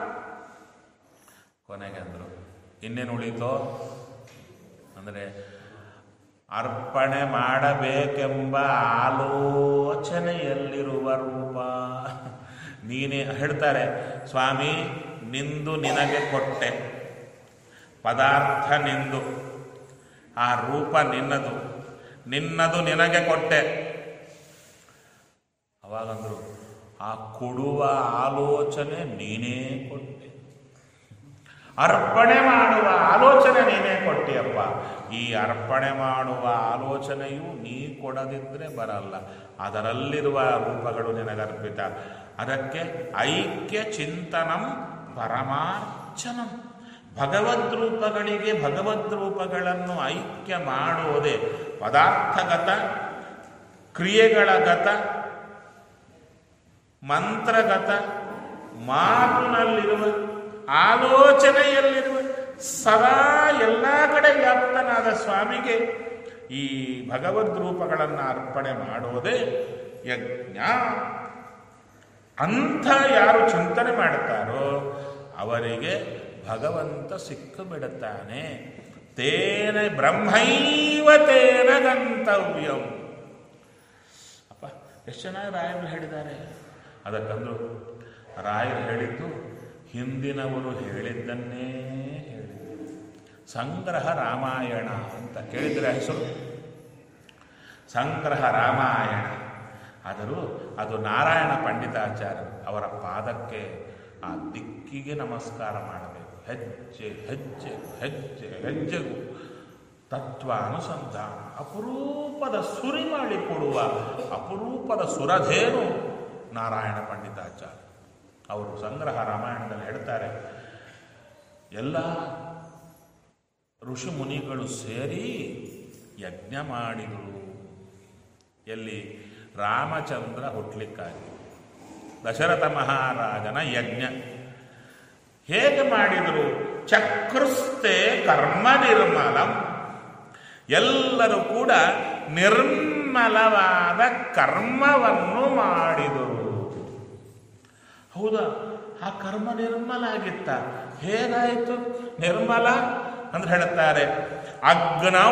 ಕೊನೆಗೆ ಅಂದರು ಇನ್ನೇನು ಉಳಿತೋ ಅಂದರೆ ಅರ್ಪಣೆ ಮಾಡಬೇಕೆಂಬ ಆಲೋಚನೆಯಲ್ಲಿರುವ ರೂಪ ನೀನೇ ಹೇಳ್ತಾರೆ ಸ್ವಾಮಿ ನಿಂದು ನಿನಗೆ ಕೊಟ್ಟೆ ಪದಾರ್ಥ ನಿಂದು ಆ ರೂಪ ನಿನ್ನದು ನಿನ್ನದು ನಿನಗೆ ಕೊಟ್ಟೆ ಅವಾಗಂದ್ರು ಆ ಕೊಡುವ ಆಲೋಚನೆ ನೀನೇ ಕೊಟ್ಟೆ ಅರ್ಪಣೆ ಮಾಡುವ ಆಲೋಚನೆ ನೀನೇ ಕೊಟ್ಟಿಯಪ್ಪ ಈ ಅರ್ಪಣೆ ಮಾಡುವ ಆಲೋಚನೆಯು ನೀ ಕೊಡದಿದ್ರೆ ಬರಲ್ಲ ಅದರಲ್ಲಿರುವ ರೂಪಗಳು ನಿನಗರ್ಪಿತ ಅದಕ್ಕೆ ಐಕ್ಯ ಚಿಂತನಂ ಪರಮಾರ್ಚನಂ ಭಗವದ್ರೂಪಗಳಿಗೆ ಭಗವದ್ರೂಪಗಳನ್ನು ಐಕ್ಯ ಮಾಡುವುದೇ ಪದಾರ್ಥಗತ ಕ್ರಿಯೆಗಳ ಗತ ಮಂತ್ರಗತ ಮಾತಿನಲ್ಲಿರುವ ಆಲೋಚನೆಯಲ್ಲಿರುವ ಸದಾ ಎಲ್ಲ ಕಡೆ ವ್ಯಾಪ್ತನಾದ ಸ್ವಾಮಿಗೆ ಈ ಭಗವದ್ ರೂಪಗಳನ್ನು ಅರ್ಪಣೆ ಮಾಡುವುದೇ ಯಜ್ಞ ಅಂಥ ಯಾರು ಚಿಂತನೆ ಮಾಡುತ್ತಾರೋ ಅವರಿಗೆ ಭಗವಂತ ಸಿಕ್ಕು ಬಿಡುತ್ತಾನೆ ತೇನ ಬ್ರಹ್ಮೈವ ತೇನ ಗಂತವ್ಯಂ ಅಪ್ಪ ಎಷ್ಟು ಚೆನ್ನಾಗಿ ರಾಯರು ಹೇಳಿದ್ದಾರೆ ಅದಕ್ಕಂದ್ರು ರಾಯರು ಹೇಳಿದ್ದು ಹಿಂದಿನವರು ಹೇಳಿದ್ದನ್ನೇ ಹೇಳಿದರು ಸಂಗ್ರಹ ರಾಮಾಯಣ ಅಂತ ಕೇಳಿದರೆ ಹೆಸರು ಸಂಗ್ರಹ ರಾಮಾಯಣ ಆದರೂ ಅದು ನಾರಾಯಣ ಪಂಡಿತಾಚಾರ್ಯರು ಅವರ ಪಾದಕ್ಕೆ ಆ ದಿಕ್ಕಿಗೆ ನಮಸ್ಕಾರ ಮಾಡಬೇಕು ಹೆಜ್ಜೆ ಹೆಜ್ಜೆ ಹೆಜ್ಜೆ ಹೆಜ್ಜೆಗೂ ತತ್ವ ಅನುಸಂಧಾನ ಅಪರೂಪದ ಸುರಿ ಮಾಡಿಕೊಡುವ ಅಪರೂಪದ ಸುರಧೇನು ನಾರಾಯಣ ಪಂಡಿತಾಚಾರ್ಯ ಅವರು ಸಂಗ್ರಹ ರಾಮಾಯಣದಲ್ಲಿ ಹೇಳ್ತಾರೆ ಎಲ್ಲ ಋಷಿ ಮುನಿಗಳು ಸೇರಿ ಯಜ್ಞ ಮಾಡಿದರು ಎಲ್ಲಿ ರಾಮಚಂದ್ರ ಹುಟ್ಲಿಕ್ಕಾಗಿ ದಶರಥ ಮಹಾರಾಜನ ಯಜ್ಞ ಹೇಗೆ ಮಾಡಿದರು ಚಕ್ರಸ್ತೆ ಕರ್ಮ ನಿರ್ಮಲಂ ಎಲ್ಲರೂ ಕೂಡ ನಿರ್ಮಲವಾದ ಕರ್ಮವನ್ನು ಮಾಡಿದರು ಹೌದಾ ಆ ಕರ್ಮ ನಿರ್ಮಲ ಆಗಿತ್ತ ಹೇಗಾಯಿತು ನಿರ್ಮಲ ಅಂದ್ರೆ ಹೇಳುತ್ತಾರೆ ಅಗ್ನೌ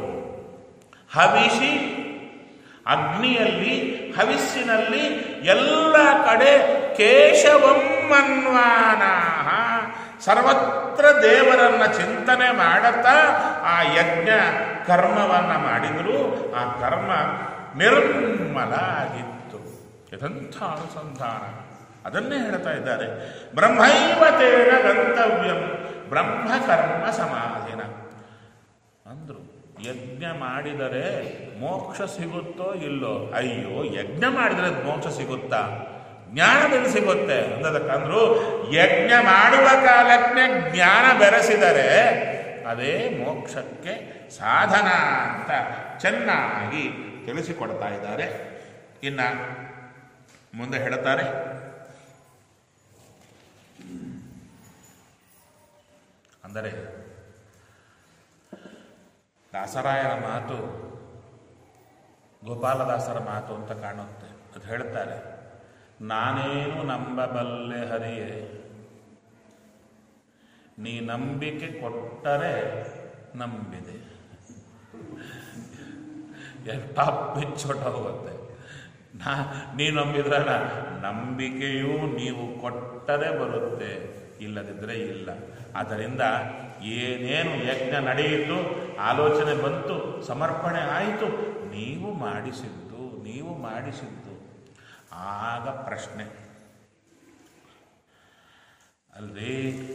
ಹವಿಷಿ ಅಗ್ನಿಯಲ್ಲಿ ಹವಿಸ್ಸಿನಲ್ಲಿ ಎಲ್ಲ ಕಡೆ ಕೇಶವಮ್ಮನ್ವಾನ ಸರ್ವತ್ರ ದೇವರನ್ನ ಚಿಂತನೆ ಮಾಡುತ್ತಾ ಆ ಯಜ್ಞ ಕರ್ಮವನ್ನ ಮಾಡಿದ್ರು ಆ ಕರ್ಮ ನಿರ್ಮಲ ಆಗಿತ್ತು ಯಥಂಥ ಅನುಸಂಧಾನ ಅದನ್ನೇ ಹೇಳ್ತಾ ಇದ್ದಾರೆ ಬ್ರಹ್ಮೈವ ತೇನ ಗಂತವ್ಯಂ ಬ್ರಹ್ಮ ಕರ್ಮ ಸಮಾಧಿನ ಅಂದ್ರು ಯಜ್ಞ ಮಾಡಿದರೆ ಮೋಕ್ಷ ಸಿಗುತ್ತೋ ಇಲ್ಲೋ ಅಯ್ಯೋ ಯಜ್ಞ ಮಾಡಿದರೆ ಮೋಕ್ಷ ಸಿಗುತ್ತಾ ಜ್ಞಾನದಲ್ಲಿ ಸಿಗುತ್ತೆ ಅಂದದಕ್ಕಂದ್ರು ಯಜ್ಞ ಮಾಡುವ ಕಾಲಕ್ಕೆ ಜ್ಞಾನ ಬೆರೆಸಿದರೆ ಅದೇ ಮೋಕ್ಷಕ್ಕೆ ಸಾಧನ ಅಂತ ಚೆನ್ನಾಗಿ ತಿಳಿಸಿಕೊಡ್ತಾ ಇದ್ದಾರೆ ಇನ್ನ ಮುಂದೆ ಹೇಳ್ತಾರೆ ಅಂದರೆ ದಾಸರಾಯರ ಮಾತು ಗೋಪಾಲದಾಸರ ಮಾತು ಅಂತ ಕಾಣುತ್ತೆ ಅದು ಹೇಳ್ತಾರೆ ನಾನೇನು ನಂಬಬಲ್ಲೆ ಹರಿಯೇ ನೀ ನಂಬಿಕೆ ಕೊಟ್ಟರೆ ನಂಬಿದೆ ಟಾಪ್ ಪಿಚ್ಚೊಟ್ಟ ಹೋಗುತ್ತೆ ನಾ ನೀನು ನಂಬಿದ್ರಲ್ಲ ನಂಬಿಕೆಯೂ ನೀವು ಕೊಟ್ಟರೆ ಬರುತ್ತೆ ಇಲ್ಲದಿದ್ದರೆ ಇಲ್ಲ ಆದ್ದರಿಂದ ಏನೇನು ಯಜ್ಞ ನಡೆಯಿತು ಆಲೋಚನೆ ಬಂತು ಸಮರ್ಪಣೆ ಆಯಿತು ನೀವು ಮಾಡಿಸಿದ್ದು ನೀವು ಮಾಡಿಸಿದ್ದು ಆಗ ಪ್ರಶ್ನೆ ಅಲ್ರಿ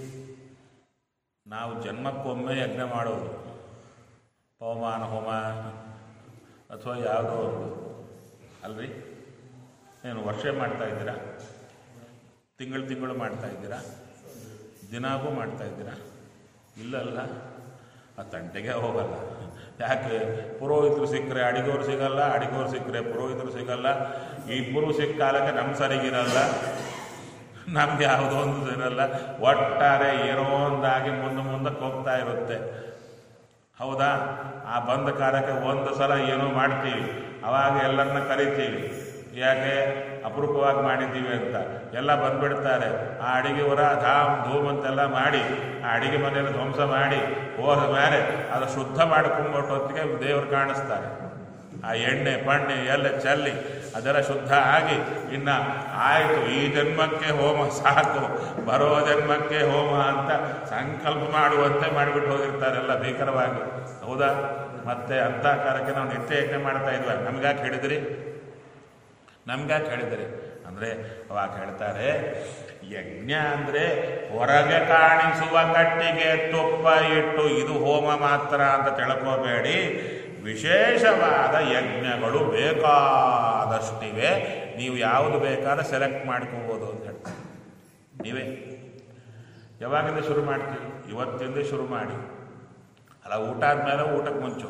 ನಾವು ಜನ್ಮಕ್ಕೊಮ್ಮೆ ಯಜ್ಞ ಮಾಡೋದು ಪವಮಾನ ಹೋಮ ಅಥವಾ ಯಾವುದೋ ಒಂದು ಅಲ್ರಿ ಏನು ವರ್ಷ ಮಾಡ್ತಾ ಇದ್ದೀರಾ ತಿಂಗಳು ತಿಂಗಳು ಮಾಡ್ತಾ ಇದ್ದೀರಾ ದಿನಾಗೂ ಮಾಡ್ತಾ ಇದ್ದೀರಾ ಇಲ್ಲಲ್ಲ ಆ ತಂಟೆಗೆ ಹೋಗಲ್ಲ ಯಾಕೆ ಪುರೋಹಿತರು ಸಿಕ್ಕರೆ ಅಡಿಗೋರು ಸಿಗಲ್ಲ ಅಡಿಗೋರು ಸಿಕ್ಕರೆ ಪುರೋಹಿತರು ಸಿಗಲ್ಲ ಇಬ್ಬರು ಸಿಕ್ಕ ಕಾಲಕ್ಕೆ ನಮ್ಮ ಸರಿಗಿರಲ್ಲ ನಮ್ಗೆ ಯಾವುದೋ ಒಂದು ಇರಲ್ಲ ಒಟ್ಟಾರೆ ಏನೋ ಒಂದಾಗಿ ಮುಂದೆ ಮುಂದಕ್ಕೆ ಹೋಗ್ತಾ ಇರುತ್ತೆ ಹೌದಾ ಆ ಬಂದ ಕಾಲಕ್ಕೆ ಒಂದು ಸಲ ಏನೋ ಮಾಡ್ತೀವಿ ಅವಾಗ ಎಲ್ಲರನ್ನ ಕರಿತೀವಿ ಯಾಕೆ ಅಪರೂಪವಾಗಿ ಮಾಡಿದ್ದೀವಿ ಅಂತ ಎಲ್ಲ ಬಂದ್ಬಿಡ್ತಾರೆ ಆ ಅಡಿಗೆ ಹೊರ ಧಾಮ್ ಧೂಮ್ ಅಂತೆಲ್ಲ ಮಾಡಿ ಆ ಅಡಿಗೆ ಮನೆಯನ್ನು ಧ್ವಂಸ ಮಾಡಿ ಹೋದ ಮೇಲೆ ಅದು ಶುದ್ಧ ಮಾಡ್ಕೊಂಡ್ಬಿಟ್ಟು ಹೊತ್ತಿಗೆ ದೇವರು ಕಾಣಿಸ್ತಾರೆ ಆ ಎಣ್ಣೆ ಪಣ್ಣೆ ಎಲ್ಲ ಚೆಲ್ಲಿ ಅದೆಲ್ಲ ಶುದ್ಧ ಆಗಿ ಇನ್ನ ಆಯಿತು ಈ ಜನ್ಮಕ್ಕೆ ಹೋಮ ಸಾಕು ಬರೋ ಜನ್ಮಕ್ಕೆ ಹೋಮ ಅಂತ ಸಂಕಲ್ಪ ಮಾಡುವಂತೆ ಮಾಡಿಬಿಟ್ಟು ಹೋಗಿರ್ತಾರೆಲ್ಲ ಭೀಕರವಾಗಿ ಹೌದಾ ಮತ್ತೆ ಅಂಥ ಕಾಲಕ್ಕೆ ನಾವು ನಿತ್ಯ ಯಜ್ಞ ಮಾಡ್ತಾ ಇದ್ವಿ ನಮ್ಗ್ಯಾಕೆ ಹೇಳಿದ್ರಿ ನಮ್ಗ್ಯಾಕೆ ಹೇಳಿದ್ರಿ ಅಂದರೆ ಅವಾಗ ಹೇಳ್ತಾರೆ ಯಜ್ಞ ಅಂದರೆ ಹೊರಗೆ ಕಾಣಿಸುವ ಕಟ್ಟಿಗೆ ತುಪ್ಪ ಇಟ್ಟು ಇದು ಹೋಮ ಮಾತ್ರ ಅಂತ ತಿಳ್ಕೋಬೇಡಿ ವಿಶೇಷವಾದ ಯಜ್ಞಗಳು ಬೇಕಾದಷ್ಟಿವೆ ನೀವು ಯಾವುದು ಬೇಕಾದ್ರೆ ಸೆಲೆಕ್ಟ್ ಮಾಡ್ಕೋಬೋದು ಅಂತ ಹೇಳ್ತಾರೆ ನೀವೇ ಯಾವಾಗಿಂದ ಶುರು ಮಾಡ್ತೀವಿ ಇವತ್ತಿಂದ ಶುರು ಮಾಡಿ ಅಲ್ಲ ಊಟ ಆದ್ಮೇಲೆ ಊಟಕ್ಕೆ ಮುಂಚು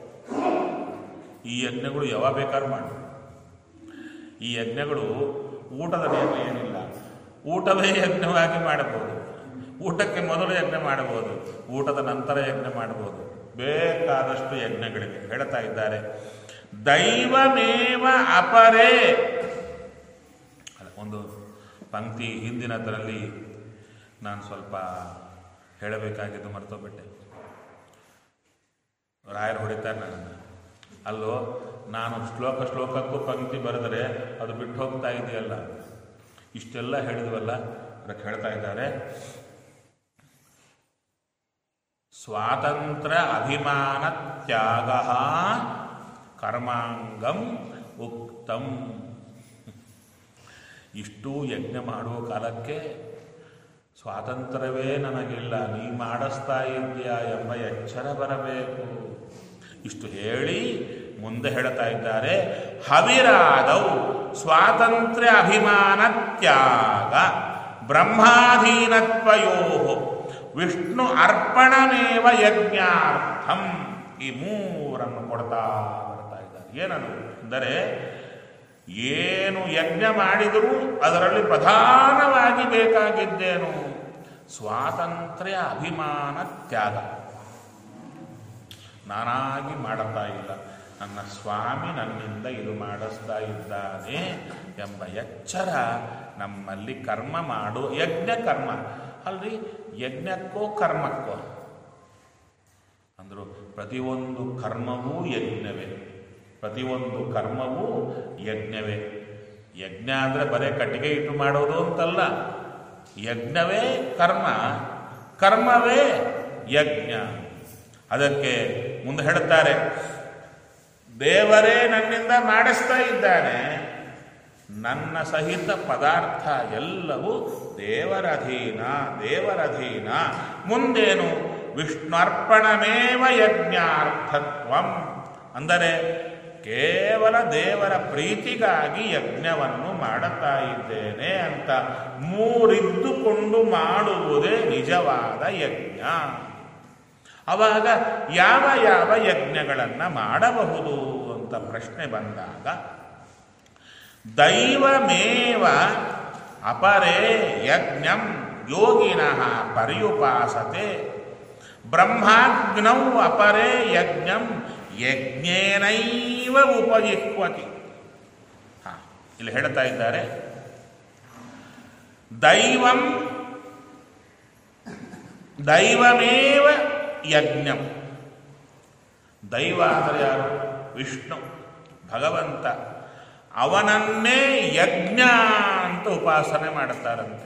ಈ ಯಜ್ಞಗಳು ಯಾವಾಗ ಬೇಕಾದ್ರೂ ಮಾಡಿ ಈ ಯಜ್ಞಗಳು ಊಟದ ನಿಯಮ ಏನಿಲ್ಲ ಊಟವೇ ಯಜ್ಞವಾಗಿ ಮಾಡಬಹುದು ಊಟಕ್ಕೆ ಮೊದಲು ಯಜ್ಞ ಮಾಡಬಹುದು ಊಟದ ನಂತರ ಯಜ್ಞ ಮಾಡಬಹುದು ಬೇಕಾದಷ್ಟು ಯಜ್ಞಗಳಿವೆ ಹೇಳ್ತಾ ಇದ್ದಾರೆ ದೈವಮೇವ ಅಪರೇ ಅಲ್ಲ, ಒಂದು ಪಂಕ್ತಿ ಹಿಂದಿನದರಲ್ಲಿ ನಾನು ಸ್ವಲ್ಪ ಹೇಳಬೇಕಾಗಿದ್ದು ಮರ್ತೋಗ್ಬಿಟ್ಟೆ ರಾಯರು ಹೊಡಿತಾರೆ ನನ್ನನ್ನು ಅಲ್ಲೋ ನಾನು ಶ್ಲೋಕ ಶ್ಲೋಕಕ್ಕೂ ಪಂಕ್ತಿ ಬರೆದರೆ ಅದು ಬಿಟ್ಟು ಹೋಗ್ತಾ ಇದೆಯಲ್ಲ ಇಷ್ಟೆಲ್ಲ ಹೇಳಿದ್ವಲ್ಲ ಅದಕ್ಕೆ ಹೇಳ್ತಾ ಇದ್ದಾರೆ ಸ್ವಾತಂತ್ರ್ಯ ಅಭಿಮಾನ ತ್ಯಾಗ ಕರ್ಮಾಂಗಂ ಉಕ್ತಂ ಇಷ್ಟು ಯಜ್ಞ ಮಾಡುವ ಕಾಲಕ್ಕೆ ಸ್ವಾತಂತ್ರ್ಯವೇ ನನಗಿಲ್ಲ ನೀ ಮಾಡಿಸ್ತಾ ಇದೆಯಾ ಎಂಬ ಎಚ್ಚರ ಬರಬೇಕು ಇಷ್ಟು ಹೇಳಿ ಮುಂದೆ ಹೇಳ್ತಾ ಇದ್ದಾರೆ ಹವಿರಾದವು ಸ್ವಾತಂತ್ರ್ಯ ಅಭಿಮಾನ ತ್ಯಾಗ ಬ್ರಹ್ಮಾಧೀನತ್ವಯೋ ವಿಷ್ಣು ಅರ್ಪಣಮೇವ ಯಜ್ಞಾರ್ಥಂ ಈ ಮೂರನ್ನು ಕೊಡ್ತಾ ಬರ್ತಾ ಇದ್ದಾರೆ ಏನದು ಅಂದರೆ ಏನು ಯಜ್ಞ ಮಾಡಿದರೂ ಅದರಲ್ಲಿ ಪ್ರಧಾನವಾಗಿ ಬೇಕಾಗಿದ್ದೇನು ಸ್ವಾತಂತ್ರ್ಯ ಅಭಿಮಾನ ತ್ಯಾಗ ನಾನಾಗಿ ಮಾಡುತ್ತಾ ಇಲ್ಲ ನನ್ನ ಸ್ವಾಮಿ ನನ್ನಿಂದ ಇದು ಮಾಡಿಸ್ತಾ ಇದ್ದಾನೆ ಎಂಬ ಎಚ್ಚರ ನಮ್ಮಲ್ಲಿ ಕರ್ಮ ಮಾಡು ಯಜ್ಞ ಕರ್ಮ ಅಲ್ರಿ ಯಜ್ಞಕ್ಕೋ ಕರ್ಮಕ್ಕೋ ಅಂದರು ಪ್ರತಿಯೊಂದು ಕರ್ಮವೂ ಯಜ್ಞವೇ ಪ್ರತಿಯೊಂದು ಕರ್ಮವೂ ಯಜ್ಞವೇ ಯಜ್ಞ ಅಂದರೆ ಬರೀ ಕಟ್ಟಿಗೆ ಇಟ್ಟು ಮಾಡೋದು ಅಂತಲ್ಲ ಯಜ್ಞವೇ ಕರ್ಮ ಕರ್ಮವೇ ಯಜ್ಞ ಅದಕ್ಕೆ ಮುಂದೆ ಹೇಳುತ್ತಾರೆ ದೇವರೇ ನನ್ನಿಂದ ಮಾಡಿಸ್ತಾ ಇದ್ದಾನೆ ನನ್ನ ಸಹಿತ ಪದಾರ್ಥ ಎಲ್ಲವೂ ದೇವರಧೀನ ದೇವರಧೀನ ಮುಂದೇನು ವಿಷ್ಣುರ್ಪಣಮೇವ ಯಜ್ಞಾರ್ಥತ್ವಂ ಅಂದರೆ ಕೇವಲ ದೇವರ ಪ್ರೀತಿಗಾಗಿ ಯಜ್ಞವನ್ನು ಮಾಡುತ್ತಾ ಇದ್ದೇನೆ ಅಂತ ಮೂರಿದ್ದುಕೊಂಡು ಮಾಡುವುದೇ ನಿಜವಾದ ಯಜ್ಞ ಅವಾಗ ಯಾವ ಯಾವ ಯಜ್ಞಗಳನ್ನು ಮಾಡಬಹುದು ಅಂತ ಪ್ರಶ್ನೆ ಬಂದಾಗ ದೈವಮೇವ ಅಪರೇ ಯಜ್ಞಂ ಯೋಗಿನಃ ಪರ್ಯುಪಾಸತೆ ಬ್ರಹ್ಮಾಗ್ನೌ ಅಪರೇ ಯಜ್ಞಂ ಯಜ್ಞೇನೈವ ಉಪಜಿಹ್ವತಿ ಹಾ ಇಲ್ಲಿ ಹೇಳ್ತಾ ಇದ್ದಾರೆ ದೈವಂ ದೈವಮೇವ ಯಜ್ಞಂ ದೈವ ಅಂದರೆ ಯಾರು ವಿಷ್ಣು ಭಗವಂತ ಅವನನ್ನೇ ಯಜ್ಞ ಅಂತ ಉಪಾಸನೆ ಮಾಡುತ್ತಾರಂತೆ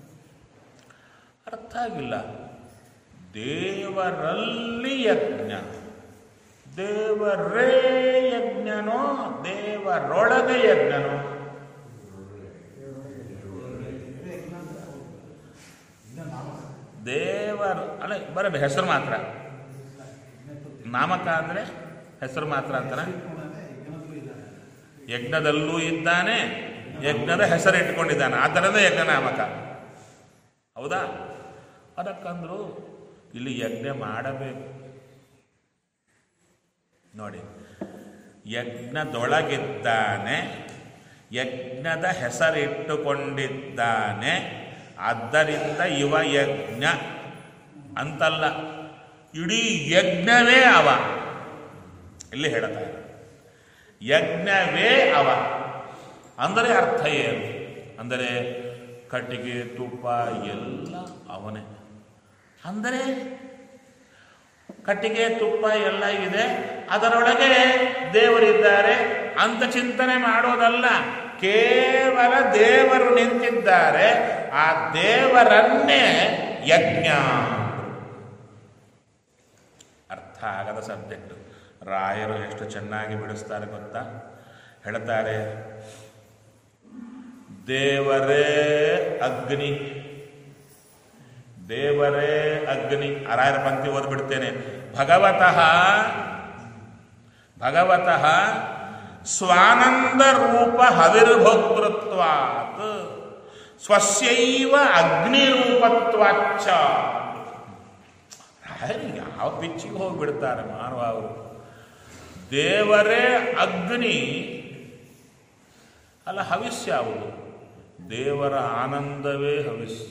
ಅರ್ಥ ಆಗಿಲ್ಲ ದೇವರಲ್ಲಿ ಯಜ್ಞ ದೇವರೇ ಯಜ್ಞನೋ ದೇವರೊಳಗೆ ಯಜ್ಞನೋ ದೇವರು ಅಲ್ಲ ಬರಬೇಕು ಹೆಸರು ಮಾತ್ರ ನಾಮಕ ಅಂದರೆ ಹೆಸರು ಮಾತ್ರ ಅಂತಾನೆ ಯಜ್ಞದಲ್ಲೂ ಇದ್ದಾನೆ ಯಜ್ಞದ ಹೆಸರು ಇಟ್ಕೊಂಡಿದ್ದಾನೆ ಆದ್ದರಿಂದ ಯಜ್ಞ ನಾಮಕ ಹೌದಾ ಅದಕ್ಕಂದ್ರು ಇಲ್ಲಿ ಯಜ್ಞ ಮಾಡಬೇಕು ನೋಡಿ ಯಜ್ಞದೊಳಗಿದ್ದಾನೆ ಯಜ್ಞದ ಹೆಸರಿಟ್ಟುಕೊಂಡಿದ್ದಾನೆ ಆದ್ದರಿಂದ ಇವ ಯಜ್ಞ ಅಂತಲ್ಲ ಇಡೀ ಯಜ್ಞವೇ ಅವ ಇಲ್ಲಿ ಹೇಳ್ತಾ ಇದ್ದಾರೆ ಯಜ್ಞವೇ ಅವ ಅಂದರೆ ಅರ್ಥ ಏನು ಅಂದರೆ ಕಟ್ಟಿಗೆ ತುಪ್ಪ ಎಲ್ಲ ಅವನೇ ಅಂದರೆ ಕಟ್ಟಿಗೆ ತುಪ್ಪ ಎಲ್ಲ ಇದೆ ಅದರೊಳಗೆ ದೇವರಿದ್ದಾರೆ ಅಂತ ಚಿಂತನೆ ಮಾಡೋದಲ್ಲ ಕೇವಲ ದೇವರು ನಿಂತಿದ್ದಾರೆ ಆ ದೇವರನ್ನೇ ಯಜ್ಞ ಅರ್ಥ ಆಗದ ಸಬ್ಜೆಕ್ಟ್ ರಾಯರು ಎಷ್ಟು ಚೆನ್ನಾಗಿ ಬಿಡಿಸ್ತಾರೆ ಗೊತ್ತಾ ಹೇಳ್ತಾರೆ ದೇವರೇ ಅಗ್ನಿ ದೇವರೇ ಅಗ್ನಿ ಅರಾಯರ ಪಂಕ್ತಿ ಓದ್ಬಿಡ್ತೇನೆ ಭಗವತಃ ಭಗವತಃ ಸ್ವಾನಂದ ರೂಪ ಹವಿರ್ಭೋಕ್ತೃತ್ವಾತ್ ಸ್ವಸ್ಯೈವ ಅಗ್ನಿರೂಪತ್ವಾಚ್ಚ ರಾಯರು ಯಾವ ಪಿಚ್ಚಿಗೆ ಹೋಗ್ಬಿಡ್ತಾರೆ ಮಾನವ ಅವರು ದೇವರೇ ಅಗ್ನಿ ಅಲ್ಲ ಹವಿಸ್ಸು ಯಾವುದು ದೇವರ ಆನಂದವೇ ಹವಿಸ್ಸು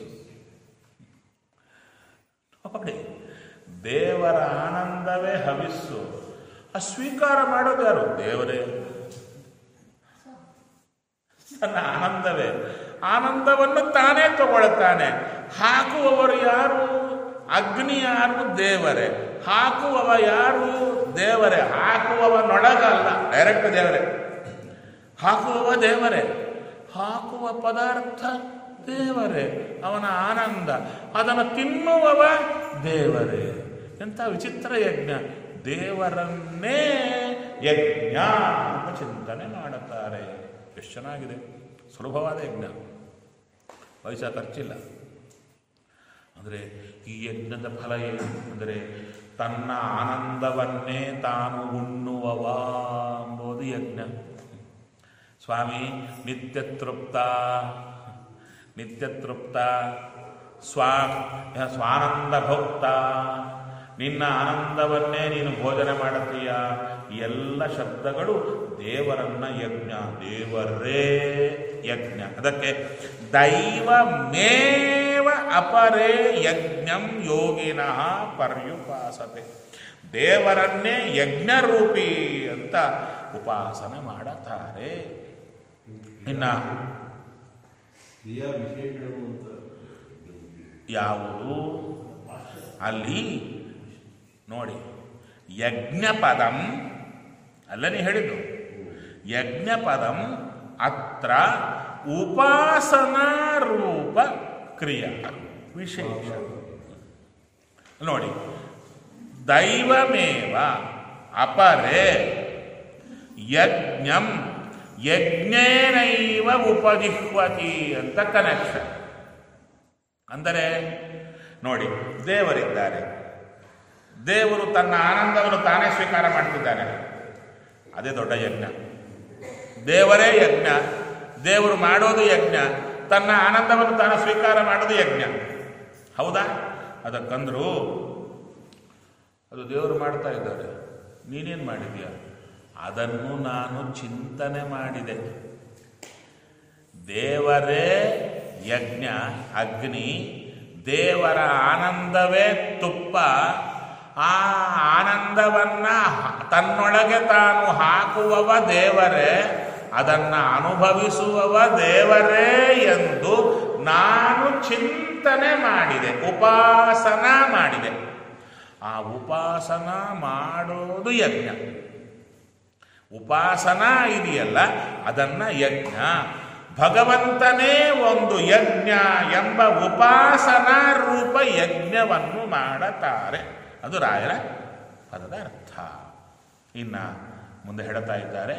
ನೋಡಿ ದೇವರ ಆನಂದವೇ ಹವಿಸ್ಸು ಆ ಸ್ವೀಕಾರ ಮಾಡೋದು ಯಾರು ದೇವರೇ ತನ್ನ ಆನಂದವೇ ಆನಂದವನ್ನು ತಾನೇ ತಗೊಳ್ತಾನೆ ಹಾಕುವವರು ಯಾರು ಅಗ್ನಿ ಯಾರು ದೇವರೇ ಹಾಕುವವ ಯಾರು ದೇವರೇ ಹಾಕುವವನೊಳಗಲ್ಲ ಡೈರೆಕ್ಟ್ ದೇವರೇ ಹಾಕುವವ ದೇವರೇ ಹಾಕುವ ಪದಾರ್ಥ ದೇವರೇ ಅವನ ಆನಂದ ಅದನ್ನು ತಿನ್ನುವವ ದೇವರೇ ಎಂಥ ವಿಚಿತ್ರ ಯಜ್ಞ ದೇವರನ್ನೇ ಯಜ್ಞ ಅಂತ ಚಿಂತನೆ ಮಾಡುತ್ತಾರೆ ಎಷ್ಟು ಚೆನ್ನಾಗಿದೆ ಸುಲಭವಾದ ಯಜ್ಞ ಪೈಸಾ ಖರ್ಚಿಲ್ಲ ಅಂದರೆ ಈ ಯಜ್ಞದ ಫಲ ಏನು ಅಂದರೆ ತನ್ನ ಆನಂದವನ್ನೇ ತಾನು ಉಣ್ಣುವವ ಎಂಬುದು ಯಜ್ಞ ಸ್ವಾಮಿ ನಿತ್ಯ ತೃಪ್ತ ನಿತ್ಯ ತೃಪ್ತ ಸ್ವಾ ಸ್ವಾನಂದ ಭೋಕ್ತ ನಿನ್ನ ಆನಂದವನ್ನೇ ನೀನು ಭೋಜನೆ ಮಾಡುತ್ತೀಯ ಈ ಎಲ್ಲ ಶಬ್ದಗಳು ದೇವರನ್ನ ಯಜ್ಞ ದೇವರೇ ಯಜ್ಞ ಅದಕ್ಕೆ ದೈವ ಮೇವ ಅಪರೇ ಯಜ್ಞಂ ಯೋಗಿನಃ ಪರ್ಯುಪಾಸತೆ ದೇವರನ್ನೇ ಯಜ್ಞರೂಪಿ ಅಂತ ಉಪಾಸನೆ ಮಾಡುತ್ತಾರೆ ಇನ್ನ ಕ್ರಿಯಾ ವಿಶೇಷಣವು ಅಂತ ಯಾವುದು ಅಲ್ಲಿ ನೋಡಿ ಯಜ್ಞಪದಂ ಅಲ್ಲನೇ ಹೇಳಿದ್ದು ಯಜ್ಞಪದಂ ಅತ್ರ ಉಪಾಸನಾ ರೂಪ ಕ್ರಿಯಾ ವಿಶೇಷ ನೋಡಿ ದೈವಮೇವ ಅಪರೇ ಯಜ್ಞಂ ಯಜ್ಞೇನೈವ ಉಪಜಿಹ್ವತಿ ಅಂತ ಕನೆಕ್ಷನ್ ಅಂದರೆ ನೋಡಿ ದೇವರಿದ್ದಾರೆ ದೇವರು ತನ್ನ ಆನಂದವನ್ನು ತಾನೇ ಸ್ವೀಕಾರ ಮಾಡ್ತಿದ್ದಾನೆ ಅದೇ ದೊಡ್ಡ ಯಜ್ಞ ದೇವರೇ ಯಜ್ಞ ದೇವರು ಮಾಡೋದು ಯಜ್ಞ ತನ್ನ ಆನಂದವನ್ನು ತಾನು ಸ್ವೀಕಾರ ಮಾಡೋದು ಯಜ್ಞ ಹೌದಾ ಅದಕ್ಕಂದ್ರು ಅದು ದೇವರು ಮಾಡ್ತಾ ಇದ್ದಾರೆ ನೀನೇನು ಮಾಡಿದ್ಯಾ ಅದನ್ನು ನಾನು ಚಿಂತನೆ ಮಾಡಿದೆ ದೇವರೇ ಯಜ್ಞ ಅಗ್ನಿ ದೇವರ ಆನಂದವೇ ತುಪ್ಪ ಆ ಆನಂದವನ್ನ ಹ- ತನ್ನೊಳಗೆ ತಾನು ಹಾಕುವವ ದೇವರೇ ಅದನ್ನ ಅನುಭವಿಸುವವ ದೇವರೇ ಎಂದು ನಾನು ಚಿಂತನೆ ಮಾಡಿದೆ ಉಪಾಸನ ಮಾಡಿದೆ ಆ ಉಪಾಸನ ಮಾಡೋದು ಯಜ್ಞ ಉಪಾಸನ ಇದೆಯಲ್ಲ ಅದನ್ನ ಯಜ್ಞ ಭಗವಂತನೇ ಒಂದು ಯಜ್ಞ ಎಂಬ ಉಪಾಸನಾ ರೂಪ ಯಜ್ಞವನ್ನು ಮಾಡುತ್ತಾರೆ ಅದು ರಾಯರ ಪದದ ಅರ್ಥ ಇನ್ನ ಮುಂದೆ ಹೇಳ್ತಾ ಇದ್ದಾರೆ